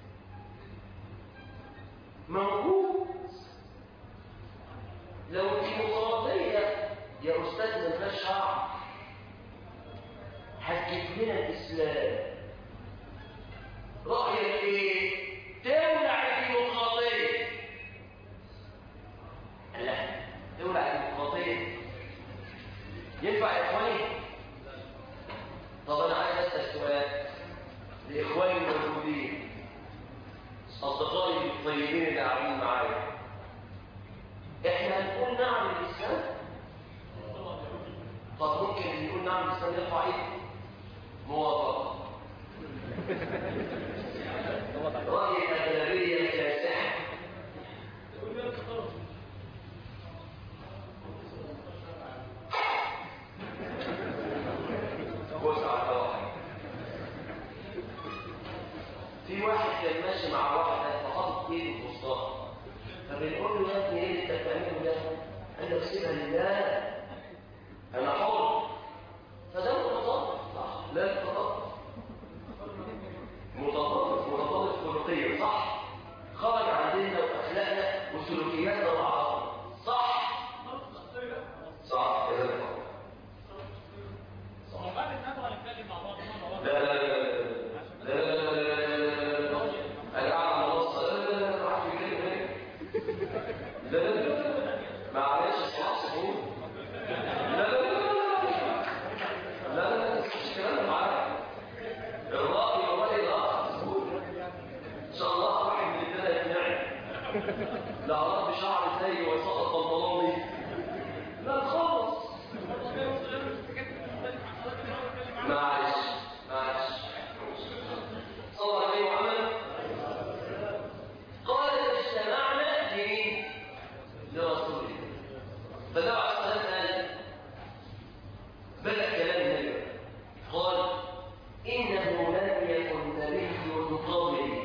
موجود لو الديمقراطيه يا استاذنا ما شعب هتجيب لنا الاسلام رايك ايه تولع الديمقراطيه لا تولع الديمقراطيه ينفع يا اخواني طب انا عايز اسال سؤال لاخواني الموجودين اصدقائي الطيبين اللي قاعدين معايا احنا هنقول نعم للاسلام طب ممكن اللي يقول نعم للاسلام يرفع ايده موافقه راي الاغلبيه كاسحه وسع واحد في واحد كان ماشي مع واحدة فحط ايده في وسطها فبنقول له يا ابني ايه اللي انت بتعمله ده؟ قال له سيبها لله انا حر فده متطرف صح لا متطرف متطرف متطرف خلقيا صح خرج عن ديننا واخلاقنا وسلوكياتنا مع بعض صح صح كده صح
هو بعد الندوة هنتكلم مع بعض مرة واحدة
لا لا لا لا لا لا لا لا لا انا قاعد على المنصه لا لا لا لا راح في كلمه هيك لا لا لا معلش الصلاه صحون لا لا لا لا لا لا مش كلام معاك الراي والراي الاخر صحون ان شاء الله واحد من الثلاثه يقنعني لا رب شعر زي وسقط بنطلوني لا خالص معلش معلش صلى عليه وعمل قال اجتمعنا لمين لرسول الله فدعا عليه السلام قال بدأ كلام النبي قال إنه لم يكن نبي قبلي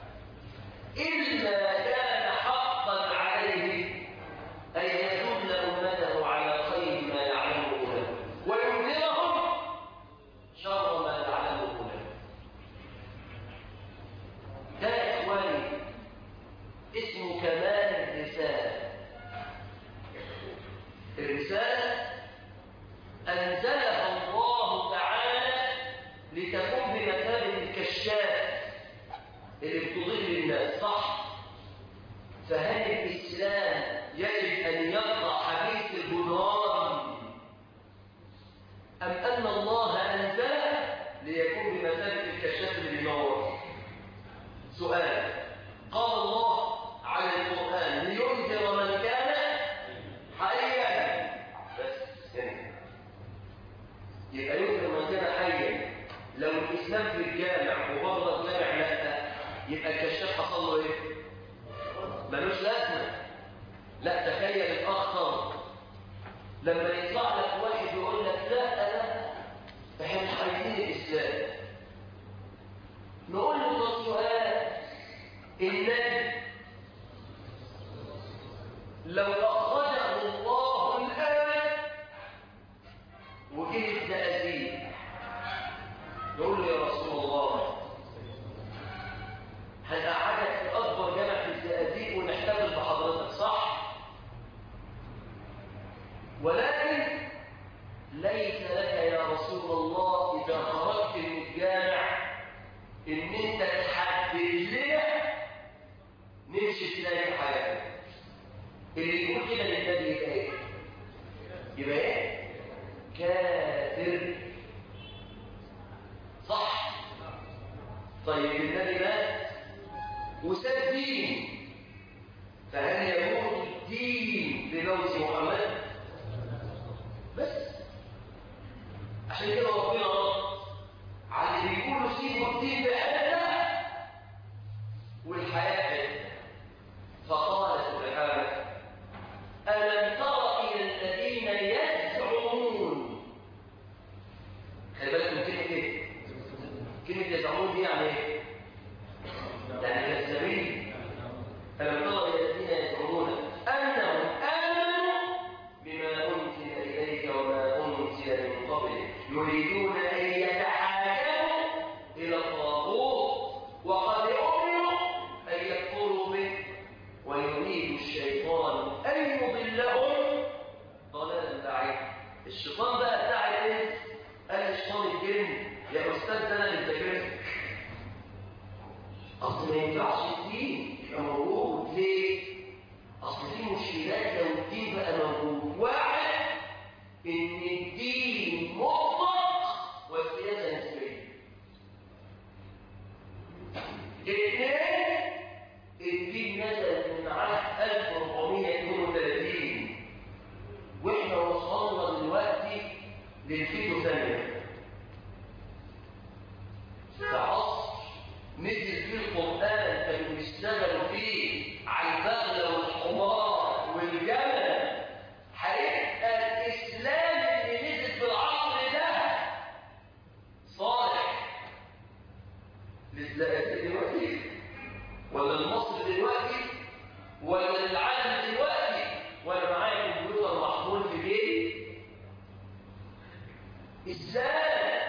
إلا كان حقا عليه أن يدل أمته على خير ما يعلمه له وينذرهم شر ما يعلمه له ده يا إخواني اسمه كمال الرسالة الرسالة أنزلها الله تعالى لتكون بمثابة الكشاف اللي بتضل الناس صح فهل الإسلام يجب أن يقرأ حديث الجدران أم أن الله أنزله ليكون بمثابة الكشاف اللي بينور سؤال قال الله على القرآن لينذر من كان حيا بس هنا يبقى ينذر من كان حيا لو الإسلام في الجامع وبره الجامع لا يبقى الكشاف حصل له ايه؟ ملوش لازمة لا تخيل الأخطر لما يطلع لك واحد يقول لك لا لا احنا مش عايزين الإسلام نقول له ده سؤال النبي لو أخرجه الله الآن وجه الزقازيق يقول له يا رسول الله هنقعدك في أكبر جامع في الزقازيق ونحتفل بحضرتك صح؟ ولكن ليس لك يا رسول الله إذا خرجت من الجامع إن أنت تحدد لنا نمشي تلاقي حياتك اللي يقول كده للنبي يبقى إيه؟ يبقى إيه؟ كافر طيب النبي مات وساب دين فهل يموت الدين بموت محمد بس عشان كده ربنا رد على اللي بيقولوا سيبوا الدين بحياتنا والحياه حته فقال سبحانه ألم تر إلى الذين يزعمون خلي بالك من كلمة إيه؟ كلمة يزعمون دي يعني إيه؟ يعني كذابين ألم تر إلى الذين يزعمون أنهم آمنوا بما أنزل إليك وما أنزل من قبلك يريدون أن يتحاكموا إلى الطاغوت وقد أمروا أن يكفروا به ويريد الشيطان أن يضلهم ضلالا بعيدا الشيطان بقى بتاع الايه؟ قال الشيطان الجن يا أستاذ ده أنا اللي ذاكرتك أصل ما ينفعش الدين يبقى موجود ليه؟ أصل في مشكلات لو الدين بقى موجود واحد إن الدين مطلق والسياسة نسبية اثنين الدين نزل من عام 1432 واحنا وصلنا دلوقتي للفيتو ثانية في عصر نزل فيه القرآن كانوا بيشتغلوا فيه على البغلة والحمار والجمل هيبقى الإسلام اللي نزل في العصر ده صالح للزقات دلوقتي ولا لمصر دلوقتي ولا للعالم دلوقتي ولا معايا كمبيوتر محمول في جيبي ازاي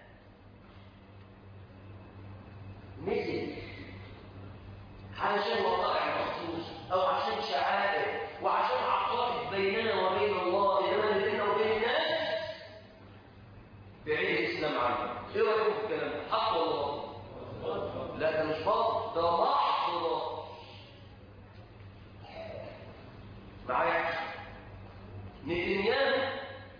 نزل علشان وقائع مخصوص او عشان شعائر وعشان عقائد بيننا وبين الله انما بيننا وبين الناس بعيد الاسلام عنه ايه رايكم في الكلام ده حق والله لا ده مش باطل ده محض باطل معايا نتنياهو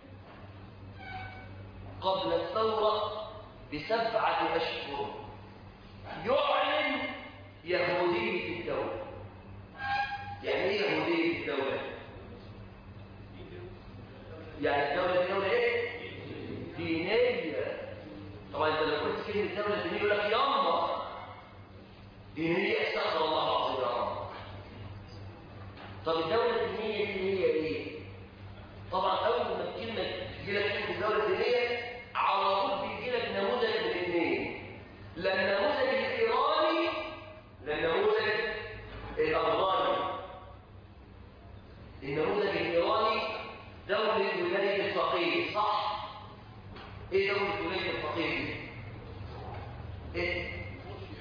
قبل الثورة بسبعة أشهر يعلن يهودية الدولة يعني ايه يهودية الدولة؟ يعني الدولة دي دولة ايه؟ دينية طبعا انت لو قلت كلمة دولة دينية يقول لك يلا دينية استغفر الله العظيم يا رب طب الدولة الدينية دي هي ايه؟ طبعا أول ما الكلمة تجي لك كلمة دولة دينية على طول بيجي لك نموذج من الاثنين لا النموذج الإيراني لا النموذج الأفغاني النموذج الإيراني دولة ولاية الفقيه صح؟ ايه دولة ولاية الفقيه؟ ايه؟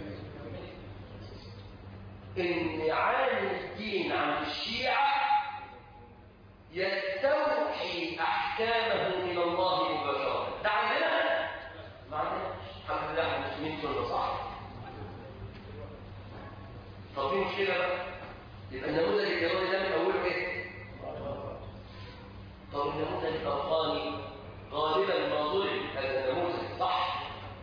ان عالم الدين عند الشيعة يستوحي احكامه من الله مباشرة ده عندنا ما عندناش الحمد لله احنا مسلمين كلنا صح طب في مشكلة بقى يبقى النموذج الايراني ده من اوله ايه؟ طب النموذج الافغاني غالبا ما ظلم هذا النموذج صح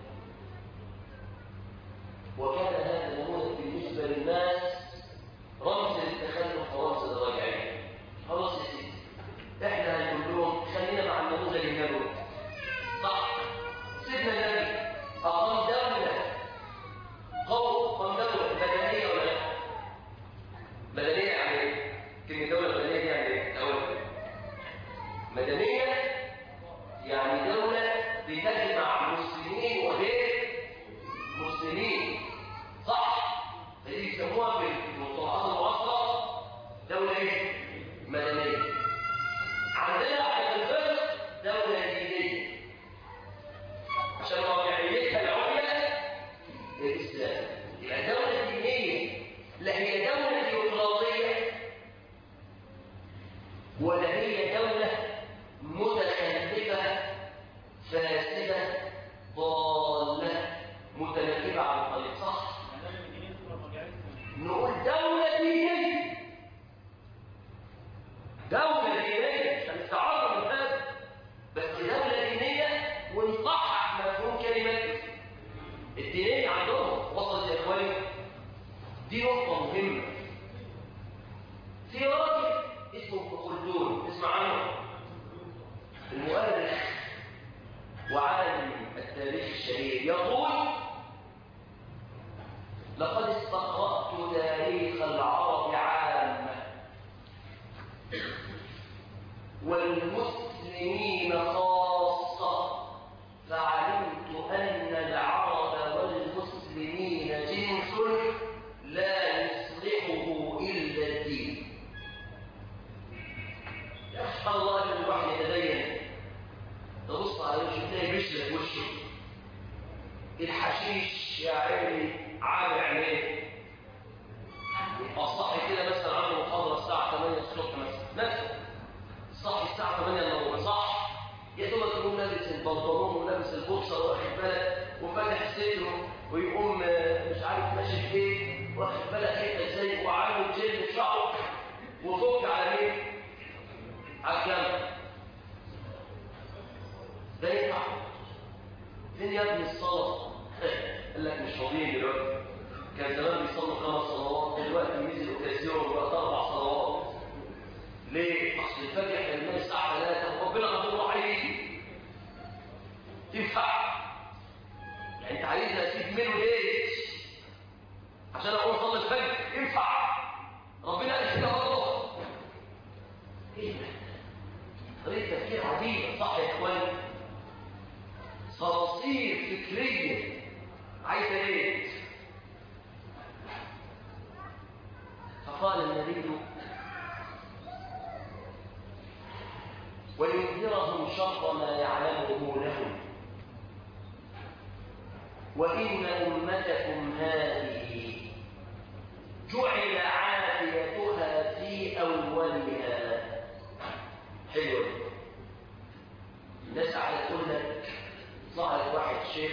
وكان هذا النموذج بالنسبة للناس رمز للتخلف ورمز للرجعية خلاص يا سيدي احنا هنقول لهم خلينا مع النموذج النبوي صح سيدنا النبي أقام دولة قوم أقام دولة مدنية ولا لا؟ مدنية يعني ايه؟ كلمة دولة مدنية دي يعني ايه؟ دولة مدنية يعني دولة بتجمع مسلمين وغير مسلمين صح فدي يسموها في المصطلحات المعاصره دوله ايه مدنيه عندنا على الفقه دوله دينيه عشان مرجعيتها العليا للاسلام يبقى دوله دينيه لا هي دوله ديمقراطيه ولا هي دوله متخلفه فاسده ضاله متنكبة على الطريق صح نقول دولة دينية دولة دينية عشان نستعرض من هذا بس دولة دينية ونصحح مفهوم كلمة الدينية عندهم دي نقطة مهمة في راجل اسمه ابن خلدون اسمع عنه المؤرخ وعالم التاريخ الشهير يقول لقد استقرأت تاريخ العرب عامة والمسلمين خاصة فعلمت أن العرب والمسلمين جنس لا يصلحه إلا الدين يخشى الله أن الواحد يتدين تبص على وشه تلاقي بشرة في وشه الحشيش يا عيني عامل عينيه الصحي كده مثلا عنده محاضرة الساعة 8 الصبح مثلا مثلا صحي الساعة 8 الا ربع صح يا دوب تكون لابس البنطلون ولابس البوكسر واخد بالك وفاتح صدره ويقوم مش عارف ماشي بايه واخد بالك حته ازاي وعامل جلد في شعره وفك على مين؟ على الجنب ده ينفع فين يا ابني الصلاة؟ قال لك مش فاضيين دلوقتي كان زمان بيصلوا خمس صلوات دلوقتي نزل اوكازيون بقت اربع صلوات ليه؟ اصل الفجر احنا بننام الساعة 3 وربنا غفور رحيم تنفع يعني انت عايزني اسيب منه ليه؟ عشان اقوم اصلي الفجر ينفع ربنا قال كده برضه ايه ده؟ طريقة تفكير عجيبة صح يا اخواني؟ صراصير فكرية عايزة ايه؟ فقال النبي وينذرهم شر ما يعلمه لهم وإن أمتكم هذه جعل عافيتها في أولها حلو الناس على تقول لك طلع لك واحد شيخ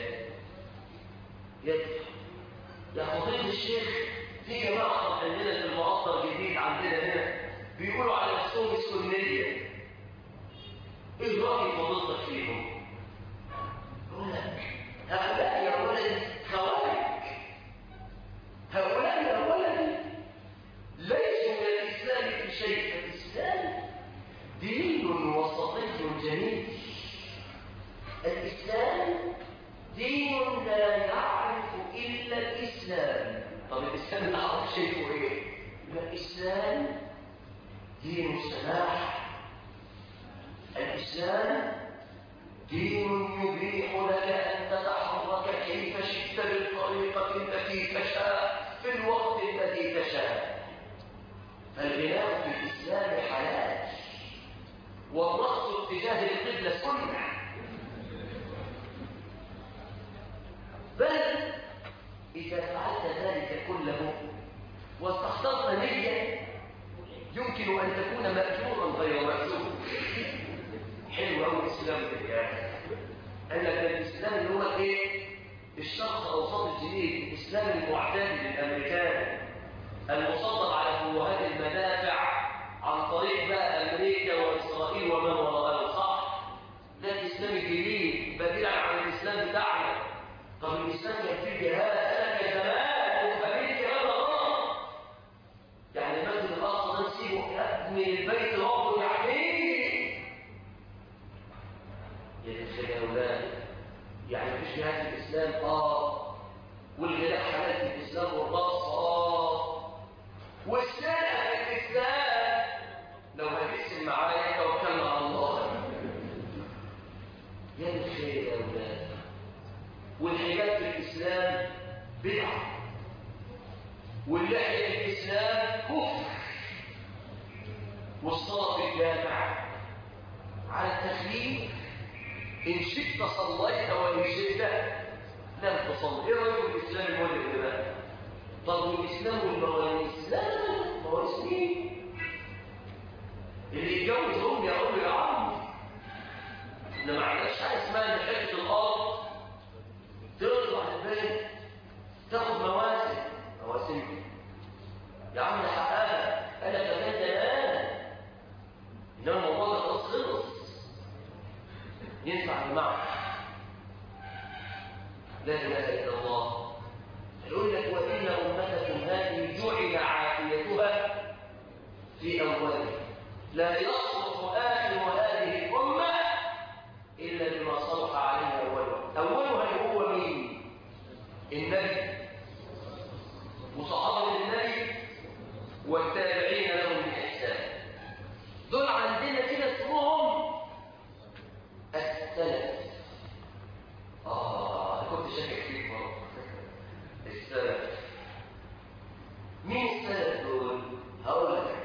يدفع يا فضيلة الشيخ في جماعة طلع عندنا في المقطر جديد عندنا هنا بيقولوا على نفسهم السنية ايه رأي فضيلتك فيهم؟ يقول لك هؤلاء يا ولد خوارج هؤلاء يا ولد ليسوا من الإسلام في شيء الإسلام دين وسطي جميل الإسلام دين لا يعرف إلا الإسلام طب الإسلام لا يعرف شيء إيه؟ الإسلام دين السماح الإسلام دين يبيح لك أن تتحرك كيف شئت بالطريقة التي تشاء في الوقت الذي تشاء فالغناء في الإسلام حلال والرقص اتجاه القبلة سنة بل إذا فعلت ذلك كله واستخدمت نية يمكن أن تكون مأجورا غير مأجور حلو قوي الإسلام ده قال لك ده الإسلام اللي هو إيه؟ الشرق الأوسط الجديد الإسلام المعتاد للأمريكان المصدر على فروهات المدافع عن طريق بقى أمريكا وإسرائيل ومن وراءها صح؟ ده الإسلام الجديد بديل عن الإسلام بتاعنا طب الإسلام كان فيه جهاد أنا كزمان وفاميلي جهاد الله يعني المسجد الأقصى ده نسيبه ابني البيت ربه يحميه يا تخيل يا أولاد يعني مفيش جهاد في الإسلام آه والغلاء حلال في الإسلام والرقص آه والسرقة في الإسلام لو هتقسم معايا توكلنا على الله يا الخير يا أولاد والحجاب في الإسلام بدعة واللحية في الإسلام كفر والصلاة في الجامع على التخليل إن شئت صليت وإن شئت لم تصلي إيه رأيك الإسلام المولد ده طب والإسلام والمواريث لا لا لا مواريث مين اللي يتجوز هم يقول يا عم إحنا ما عندناش حاجة اسمها إن حتة الأرض تطلع البيت تاخد مواسم مواسم يا عم ده حقها انا كمان زمان انما الموضوع ده خلاص خلص ينفع المعنى لا اله الا الله يقول لك وان امتكم في أوله لا يصلح آخر هذه الأمة إلا بما صلح عليه أولها أولها هو مين؟ النبي وصحابة النبي والتابعين لهم بإحسان دول عندنا كده اسمهم السلف آه أنا كنت شاكك فيك مرة السلف مين السلف دول؟ هقول لك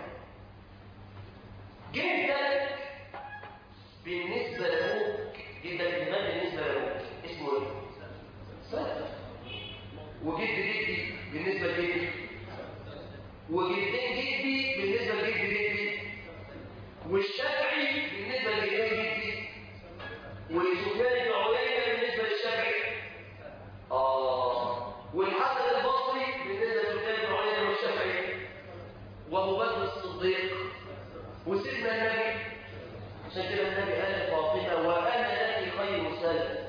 جدك بالنسبة لأبوك جدك الإمام بالنسبة لأبوك اسمه إيه؟ سلف وجد جدي بالنسبة لجدي وجدين جدي بالنسبة لجد جدي والشافعي بالنسبة لجدين جدي وسفيان بن عيينة بالنسبة للشافعي آه والحسن البصري بالنسبة لسفيان بن عيينة والشافعي وأبو بكر الصديق وسيدنا النبي عشان كده النبي قال لفاطمة وأنا لك خير سلف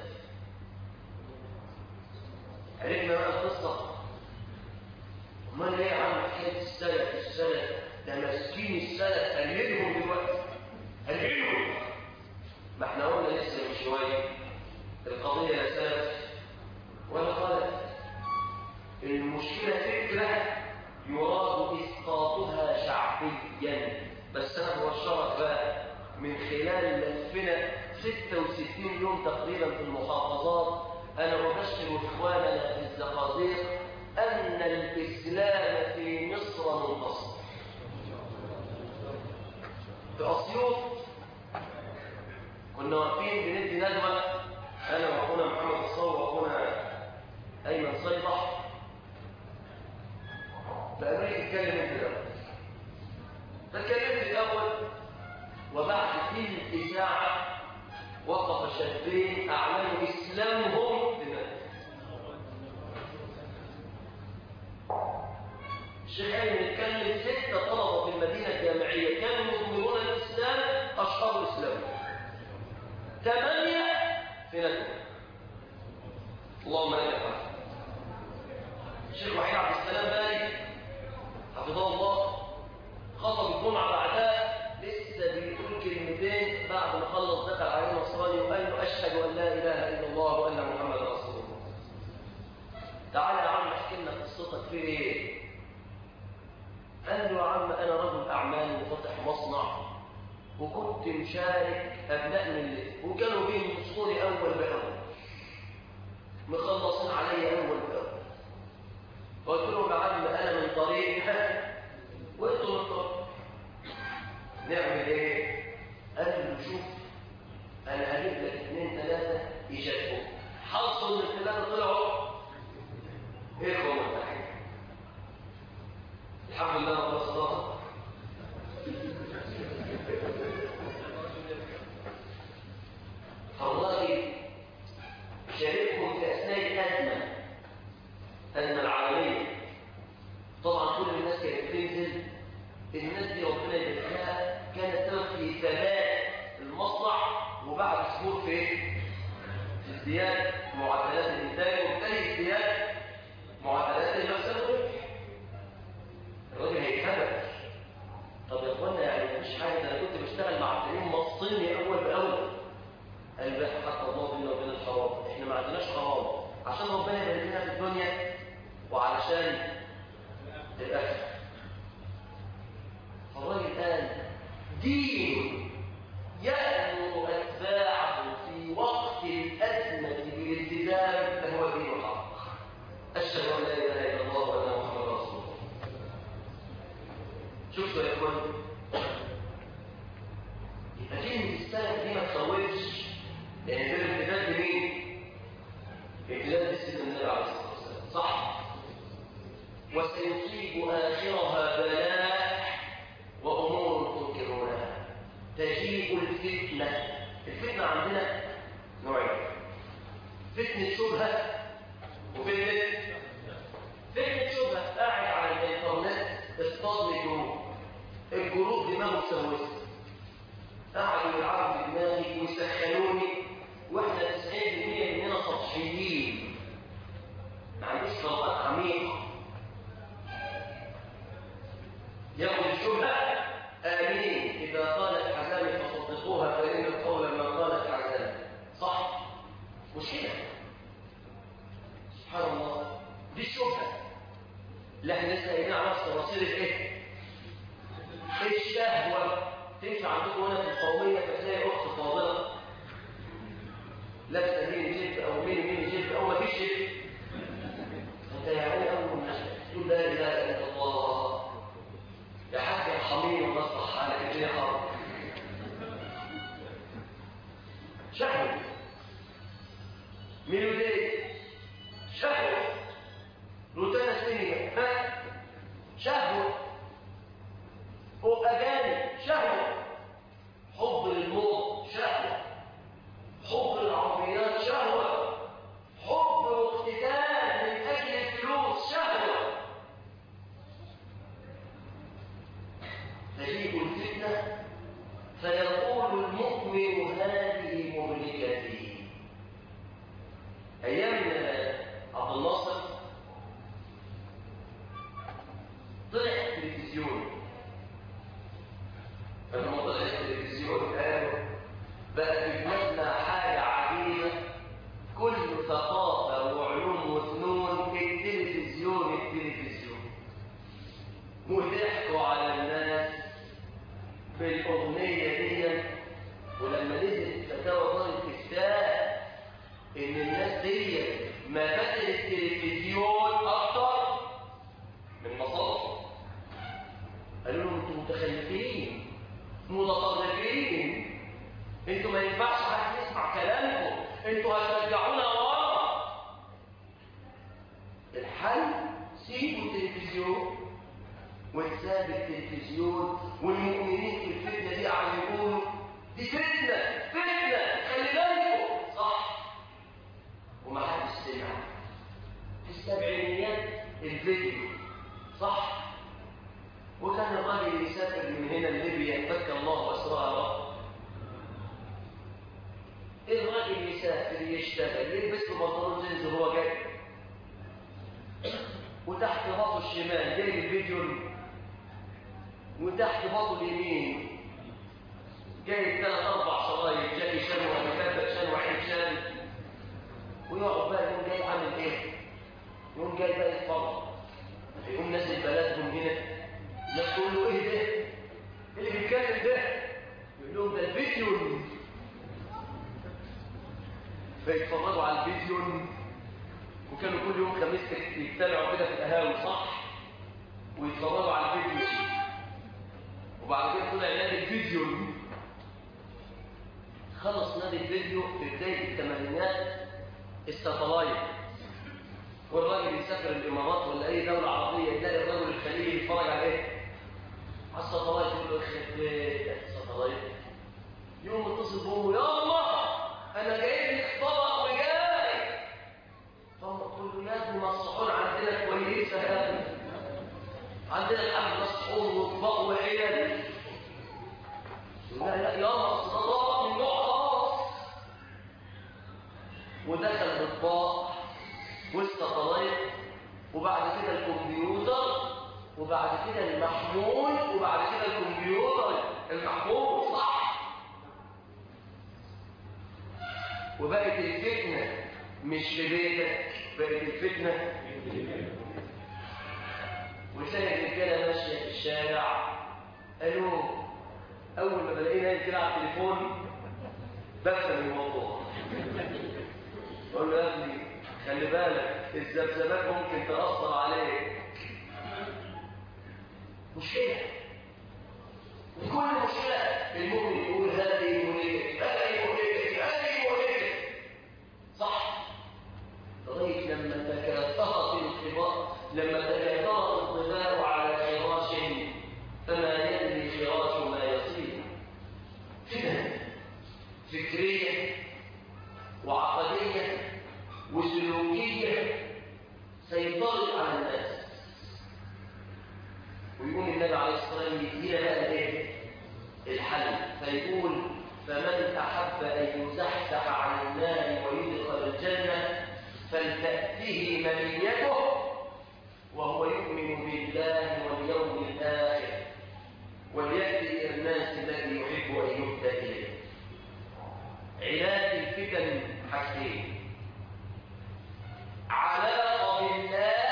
عرفنا بقى القصة امال ايه يا عم حكاية السلف السلف ده ماسكين السلف هنهلهم دلوقتي هنهلهم ما احنا قلنا لسه من شوية القضية لا سلف ولا خلف المشكلة فكرة يراد إسقاطها شعبيا بس أنا ببشرك بقى من خلال لفنا 66 يوم تقريبا في المحافظات أنا أبشر إخواننا في الزقازيق أن الإسلام في مصر منتصر في أسيوط كنا واقفين بندي ندوة أنا وأخونا محمد الصور وأخونا أيمن صيبح فقالوا لي اتكلم أنت الأول فاتكلمت الأول وبعد تلت ساعة وقف شابين أعلنوا إسلامهم بمكة الشيخ أيمن اتكلم ستة طلبة في المدينة الجامعية كانوا يظهرون الإسلام أشهروا إسلام ثمانية في ندوة اللهم لك الحمد الشيخ وحيد عبد السلام بالي حفظه الله خطب الجمعة بعدها لسه بيقول كلمتين بعد ما خلص دخل عليه نصراني وقال له أشهد أن لا إله إلا الله وأن محمد رسول الله تعالى يا عم احكي لنا قصتك في إيه قال له يا عم أنا رجل أعمال وفتح مصنع وكنت مشارك أبناء ملتي وكانوا بينصروني أول بأول مخلصين علي أول بأول قلت لهم يا عم أنا من طريق وأنتم من طريق نعمل إيه؟ قال له شوف أنا هجيب لك اثنين ثلاثة يشاركوا حصل من الثلاثة طلعوا إخوة مرتاحين الحمد لله رب الصلاة فالله شاركهم في أثناء الأزمة الأزمة العالمية طبعا كل الناس كانت بتنزل الناس دي ربنا يباركها كانت سبب في ثبات المصنع وبعد شهور في في ازدياد معدلات الانتاج وبالتالي ازدياد معدلات المكسب والربح الراجل هيتهبل طب يا اخوانا يعني مفيش حاجه ده انا كنت بشتغل مع التانيين مصيني اول باول قال بقى حتى الله بينا وبين الحرام احنا ما عندناش حرام عشان ربنا يبارك لنا في الدنيا وعلشان الاخره فالراجل قال دين يأمر أتباعه في وقت الأزمة بالالتزام فهو دين الحق أشهد أن لا إله إلا الله وأن محمد رسول الله شفتوا يا إخوان يبقى كلمة السلف دي ما تخوفش لأن ده الالتزام بمين؟ الالتزام بسيدنا النبي عليه الصلاة والسلام صح؟ وسيصيب آخرها بلاء وأمور تنكرونها تجيء الفتنة الفتنة عندنا نوعين فتنة شبهة وفتنة فتنة شبهة قاعد على الإنترنت اصطاد الجروب الجروب دماغه سوسة قعدوا يلعبوا في دماغي ويسخنوني واحنا 90% مننا سطحيين ما عندوش قراءات عميقة ياخد الشبهة دي الشبهه اللي احنا لسه قايلين على الصراصير الايه الشهوه تمشي عندكم هنا في القوميه فتلاقي اخت فاضله لابسه مين جلد او مين مين جلد او ما فيش جلد انت يا عيني اول ما تقول لا اله الا الله يا حاج ارحميني ونصح حالك الدنيا خرب شهوه مين ودي شهوه روتانا سينما ها شهوه هو اجانب شهوه حب للموت شهوه حب العربيات شهوة حب واقتتال من أجل الفلوس شهوة تجيب الفتنة فيقول المؤمن هذه مهلكتي أيام عبد الناصر طلع التلفزيون فلما طلع التلفزيون قالوا بقى في بلادنا حاجة عجيبة كل ثقافة وعلوم وفنون التلفزيون التلفزيون وضحكوا على الناس بالأغنية دي ولما نزلت فتاوى دار الافتاء إن الناس دي ما بدل التلفزيون أكتر من مصادر قالوا لهم انتوا متخلفين متطرفين انتوا ما ينفعش حد يسمع كلامكم انتوا هترجعونا ورا الحل سيبوا التلفزيون وحساب التلفزيون والمؤمنين في الفتنه دي عم يقولوا دي فتنه فتنه خلي بالكم صح وما حدش سمع في السبعينيات الفيديو صح وكان الراجل يسافر من هنا لليبيا فك الله اسراره الراجل يسافر يشتغل يلبس له بنطلون جينز وهو جاي وتحت باطه الشمال جاي الفيديو وتحت باطه اليمين جاي ثلاث اربع شرايط جاي شان ومكتب شان وعين شان ويقعد بقى يقوم جاي عامل ايه؟ يقوم جاي بقى يتفرج يقوم نازل بلدهم هنا الناس تقول له ايه ده؟ ايه اللي بيتكلم ده؟ يقول لهم ده الفيديو فيتفرجوا على الفيديو وكانوا كل يوم خميس يجتمعوا كده في القهاوي صح ويتفرجوا على الفيديو وبعد كده طلع نادي الفيديو خلص نادي الفيديو في بدايه الثمانينات الساتلايت والراجل يسافر الامارات ولا اي دوله عربيه يلاقي الرجل الخليجي يتفرج على ايه؟ على الساتلايت يقول له يخرب بيتك الساتلايت يوم اتصل بامه يا الله انا جايب لك طبق وجاي فما تقول له يا ابني ما الصحون عندنا كويسه يا ابني عندنا الحمد الصحون واطباق وعيال لا لا يا اصل ده طبق من نوع خاص ودخل الاطباق والسطلايت وبعد كده الكمبيوتر وبعد كده المحمول وبعد كده الكمبيوتر المحمول صح وبقت الفتنة مش في بيتك بقت الفتنة وتلاقي الرجالة ماشية في الشارع قالوا أول ما بلاقيه نايم كده على التليفون بفهم الموضوع بقول له يا ابني خلي بالك الذبذبات ممكن تأثر عليك مشكلة وكل مشكلة المؤمن يقول هذه مهلكتي هذه مهلكتي هذه مهلكتي صح لغاية لما تكاثرت الانطباع لما تكاثرت الطباع على فراش فما يدري فراش ما يصير فتن فكرية وعقدية وسلوكية سيطرت على الناس ويقوم النبي عليه الصلاة والسلام يدينا بقى الايه؟ الحل فيقول فمن أحب أن يزحزح عن النار ويدخل الجنة فلتأته منيته وهو يؤمن بالله واليوم الآخر وليأتي إلى الناس الذي يحب أن يهدى إليه علاج الفتن حاجتين علاقة بالله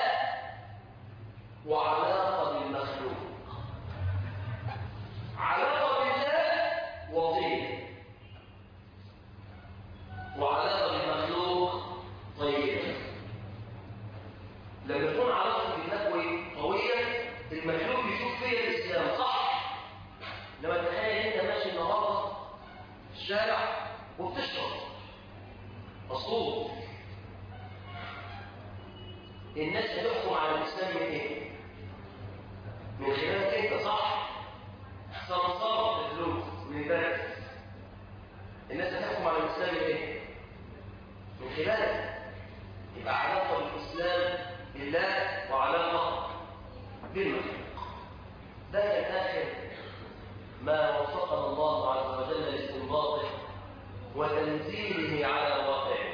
الناس هتحكم على الاسلام من ايه من خلالك انت صح سمسار الفلوس من بلد الناس هتحكم على الاسلام من ايه من خلالك يبقى علاقه بالاسلام بالله وعلاقه بالمخلوق ده كان اخر ما وفقنا الله عز وجل لاستنباطه وتنزيله على واقعه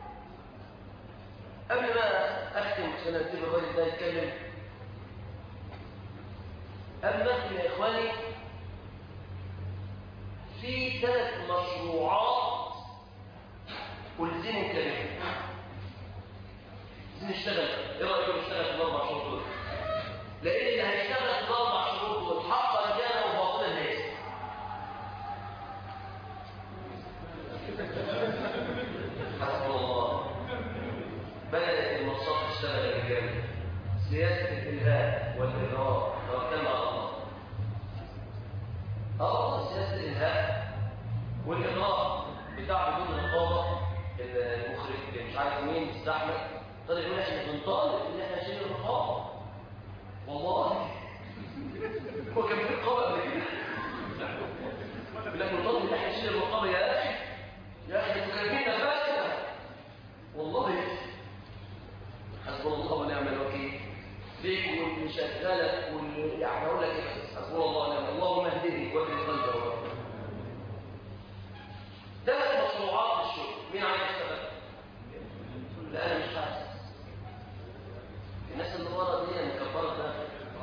قبل ما اختم عشان اسيب الراجل ده يتكلم قبل ما اختم يا اخواني في ثلاث مشروعات ألزموا كلمة عايزين نشتغل ايه رايكم نشتغل في الاربع شهور دول لان اللي هيشتغل في الاربع شهور دول حقا كان وباطلا ليس حسب الله بدات المنصات تشتغل يا رجال سياسه الالهاء والاغراء توكلنا على الله اه سياسه الالهاء والاغراء بتاع بدون رقابه المخرج اللي مش عارف مين استحمل طلع يقول احنا بنطالب ان احنا نشيل الرقابه والله هو كان في رقابه قبل كده يقول لك بنطالب ان احنا نشيل الرقابه يا اخي يا اخي انتوا كاتبين فاسده والله حسبنا الله ونعم الوكيل ليك واللي شغالك واللي يعني اقول لك ايه بس حسبنا الله ونعم اللهم اهدني واجري قلبي ثلاث مشروعات للشغل مين عايز يشتغل؟ لا انا مش حاسس الناس اللي ورا دي مكبره ده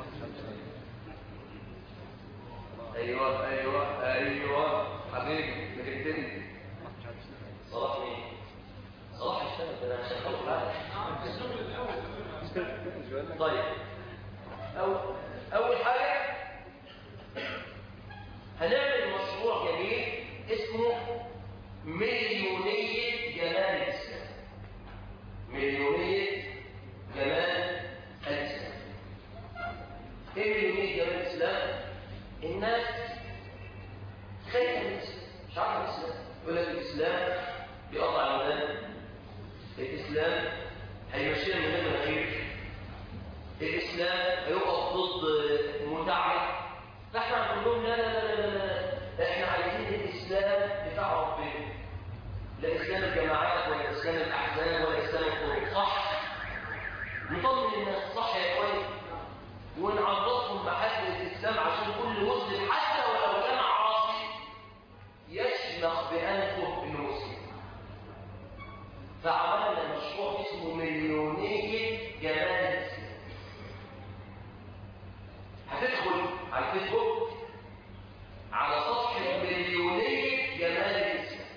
ايوه ايوه ايوه حبيبي مجدني صلاح مين؟ صلاح اشتغل ده انا شغال حاجه
الشغل الاول
طيب أول, أول حاجة هنعمل مشروع جميل اسمه مليونية جمال الإسلام مليونية جمال الإسلام إيه مليونية جمال الإسلام؟ الناس خايفة من الإسلام مش عارفة الإسلام يقول لك الإسلام بيقطع الودان الإسلام هيمشينا من غير مناخير الإسلام هيقف ضد متعة فاحنا هنقول لهم لا لا لا لا لا لا احنا عايزين الإسلام بتاع ربنا لا إسلام الجماعات ولا إسلام الأحزاب ولا إسلام الطرق صح نطمن الناس صح يا إخواني ونعرضهم محاسن الإسلام عشان كل مسلم حتى ولو كان عاصي يشمخ بأنفه إنه مسلم فعملنا مشروع اسمه مليونية جمال الإسلام هتدخل على الفيسبوك على صفحة مليونية جمال الإسلام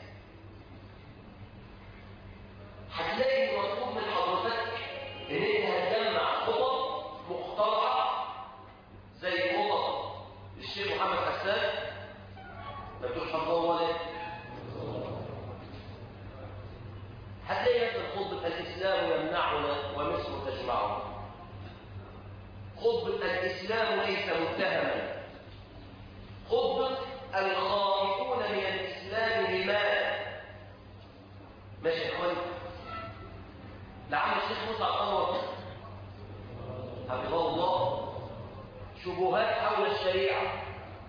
هتلاقي مطلوب من حضرتك إن أنت هتجمع خطط مقترحة زي خطط الشيخ محمد حسان مكتوب حفظه ولا هتلاقي نفس الخطبة الإسلام يمنعنا ومصر تجمعنا خطبة الإسلام ليس متهما خطبة الخائفون من الإسلام لماذا ماشي يا إخواني لعل الشيخ موسى الأنور حفظه الله شبهات حول الشريعة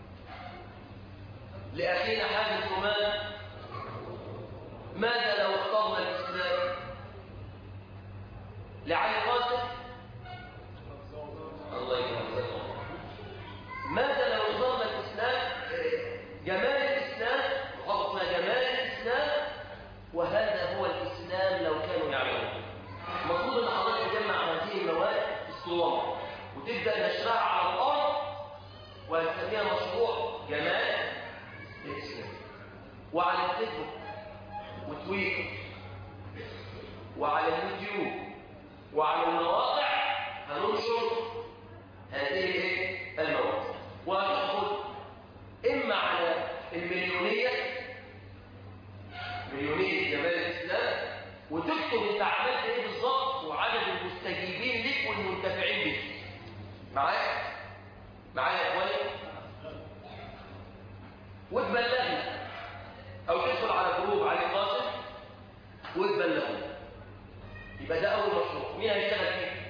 لأخينا حاج الثمان ماذا لو اخترنا الإسلام لعلي قاسم الله يجزاك ماذا لو اخترنا الإسلام جمال الإسلام وخلصنا جمال الإسلام وهذا هو الإسلام لو كانوا يعلمون المفروض ان حضرتك تجمع هذه المواد في الصور وتبدا نشرها على الارض وتسميها مشروع جمال الاسلام وعلى الفيسبوك وتويتر وعلى اليوتيوب وعلى المواقع هننشر هذه المواد وهتدخل اما على المليونيه مليونيه جمال الاسلام وتكتب انت عملت ايه بالظبط وعدد المستجيبين لك والمنتفعين بك معايا معايا يا اخواني وتبلغنا او تدخل على جروب علي قاسم وتبلغنا يبقى ده اول مشروع مين هيشتغل فيه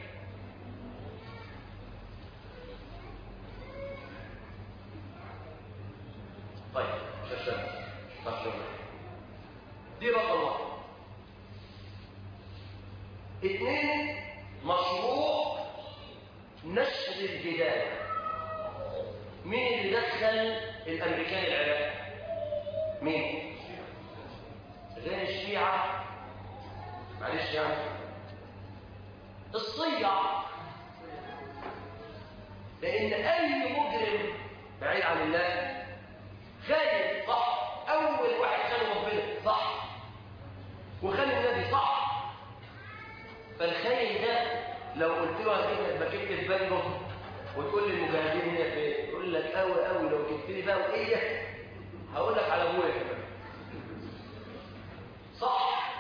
طيب مش هشتغل مش هشتغل دي رقم واحد اثنين مشروع نشر البداية مين اللي دخل الامريكان العراق مين غير الشيعة معلش يعني الصيع لان اي مجرم بعيد عن الله خاين صح اول واحد خان ربنا صح وخان النبي صح فالخاين ده لو قلت له هتجيب باكيت البانجو وتقول لي المجاهدين هنا فين يقول لك قوي قوي لو جبت لي بقى وايه هقول لك على ابويا كمان صح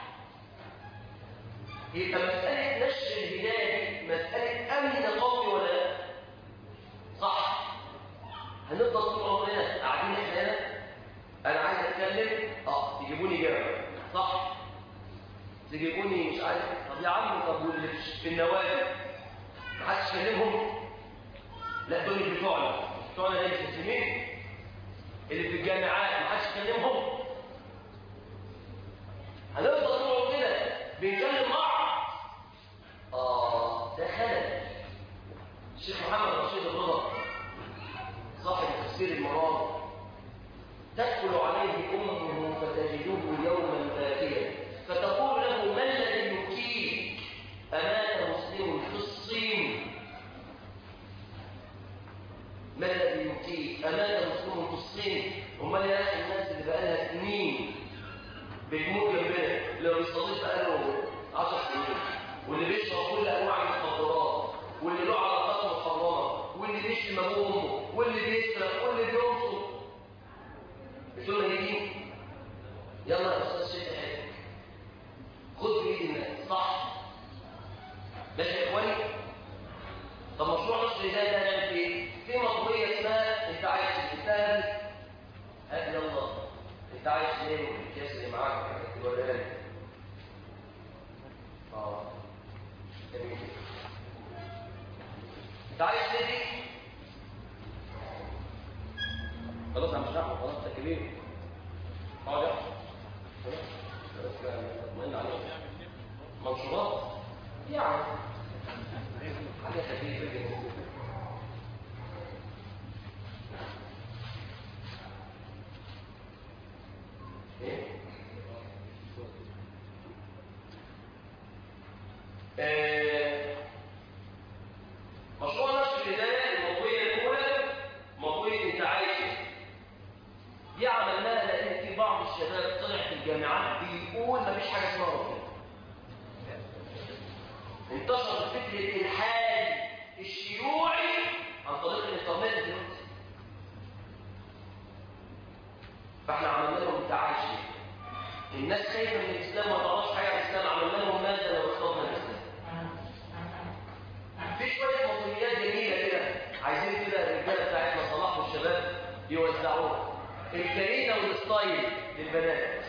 يبقى مسألة نشر الهداية دي مسألة أمن قومي ولا لا؟ صح هنفضل طول عمرنا قاعدين احنا هنا أنا عايز أتكلم أه يجيبوني جامع صح تجيبوني مش عارف طب يا عم طب واللي في النوادي محدش يكلمهم لا دول اللي بتوعنا بتوعنا ده المسلمين اللي في الجامعات محدش يكلمهم هنفضل طول عمرنا بنكلم بعض اه ده خلل الشيخ محمد رشيد الرضا صاحب تفسير المراد تدخل عليه امه فتجده يوما باكيا فتقول له ما الذي يبكيك امات مسلم في الصين ما الذي يبكيك امات مسلم في الصين امال يا اخي الناس اللي بقالها سنين بتموت جنبنا اللي ما بيصليش بقاله 10 سنين واللي بيشرب كل انواع المخدرات واللي له علاقات محرمه واللي بيشتم ابوه وامه واللي بيسرق واللي بينصب بتقول له يجي يلا يا استاذ شد حيلك خد بايد الناس صح ماشي يا اخواني طب مشروع نشر الهدايه ده هنعمل فيه ايه؟ في مقضيه اسمها انت عايش اسمها هات يلا انت عايش ليه والكاس اللي معاك توريها لي اه جميل انت عايش ليه دي خلاص انا مش هعمل خلاص انت كبير اقعد يا خلاص خلاص بقى اطمئن عليك منشورات يعني حاجه خفيفه جدا ايه آه، مشروع نشر الهدايه المطويه الاولى مطويه انت عايش دي عملناها لان في بعض الشباب طلع في الجامعات بيقول مفيش حاجه اسمها ربنا انتشر فكر الالحاد الشيوعي عن طريق الانترنت دلوقتي فاحنا عملنا لهم تعايش الناس خايفه من الاسلام ما تعرفش حاجه عن الاسلام عملنا لهم ماذا لو اخترنا الاسلام في شويه مصريات جميله كده عايزين كده الرجاله بتاعتنا صلاح والشباب يوزعوها الكريمه والستايل للبنات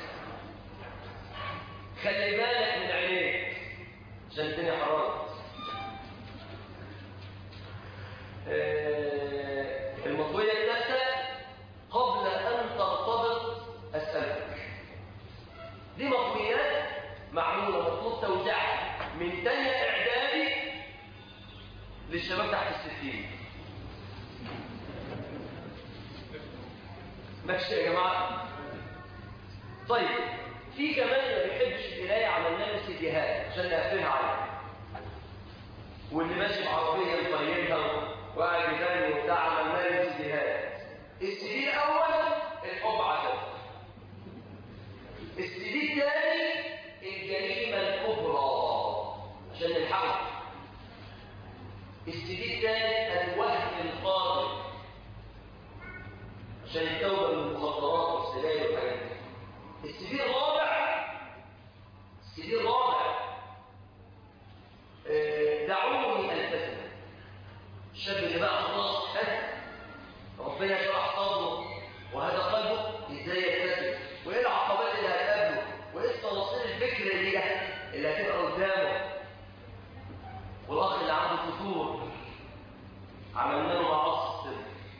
خلي بالك من عينيك عشان الدنيا حرام آه، المطويه الثالثه قبل ان ترتبط اسالك دي مطويات معموله مطلوب توزيعها من تانية اعدادي للشباب تحت الستين ماشي يا جماعه طيب في كمان ما بيحبش القرايه عملنا له سيديهات عشان نقفلها عليه واللي ماشي بعربيه مطيبها وقاعد يغني وبتاع عملنا له سيديهات السي دي الاول الحب عسل السي دي الثاني الجريمه الكبرى عشان نلحقها السي دي الثالث الوهم القادم عشان التوبه من المخدرات والسجاير والحاجات دي السي دي الرابع السي دي الرابع آه، دعوني التزم الشاب اللي بقى خلاص هدى ربنا شرح صدره وهذا قلبه ازاي يلتزم وايه العقبات اللي هتقابله وايه التناصير الفكر اللي اللي هتبقى قدامه دستور عملنا له معاصر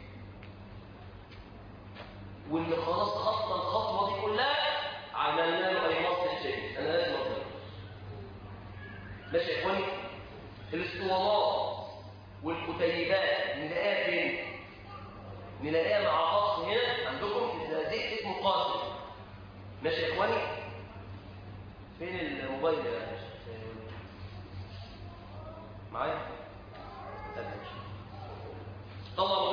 واللي خلاص اصلا الخطوه دي كلها عملنا له اي مصر شيء انا لازم اقول ماشي يا اخواني الاسطوانات والكتيبات نلاقيها فين نلاقيها مع خاص هنا عندكم في الزقازيق اسمه قاسم ماشي يا اخواني فين الموبايل يا شيخ؟ معايا طلع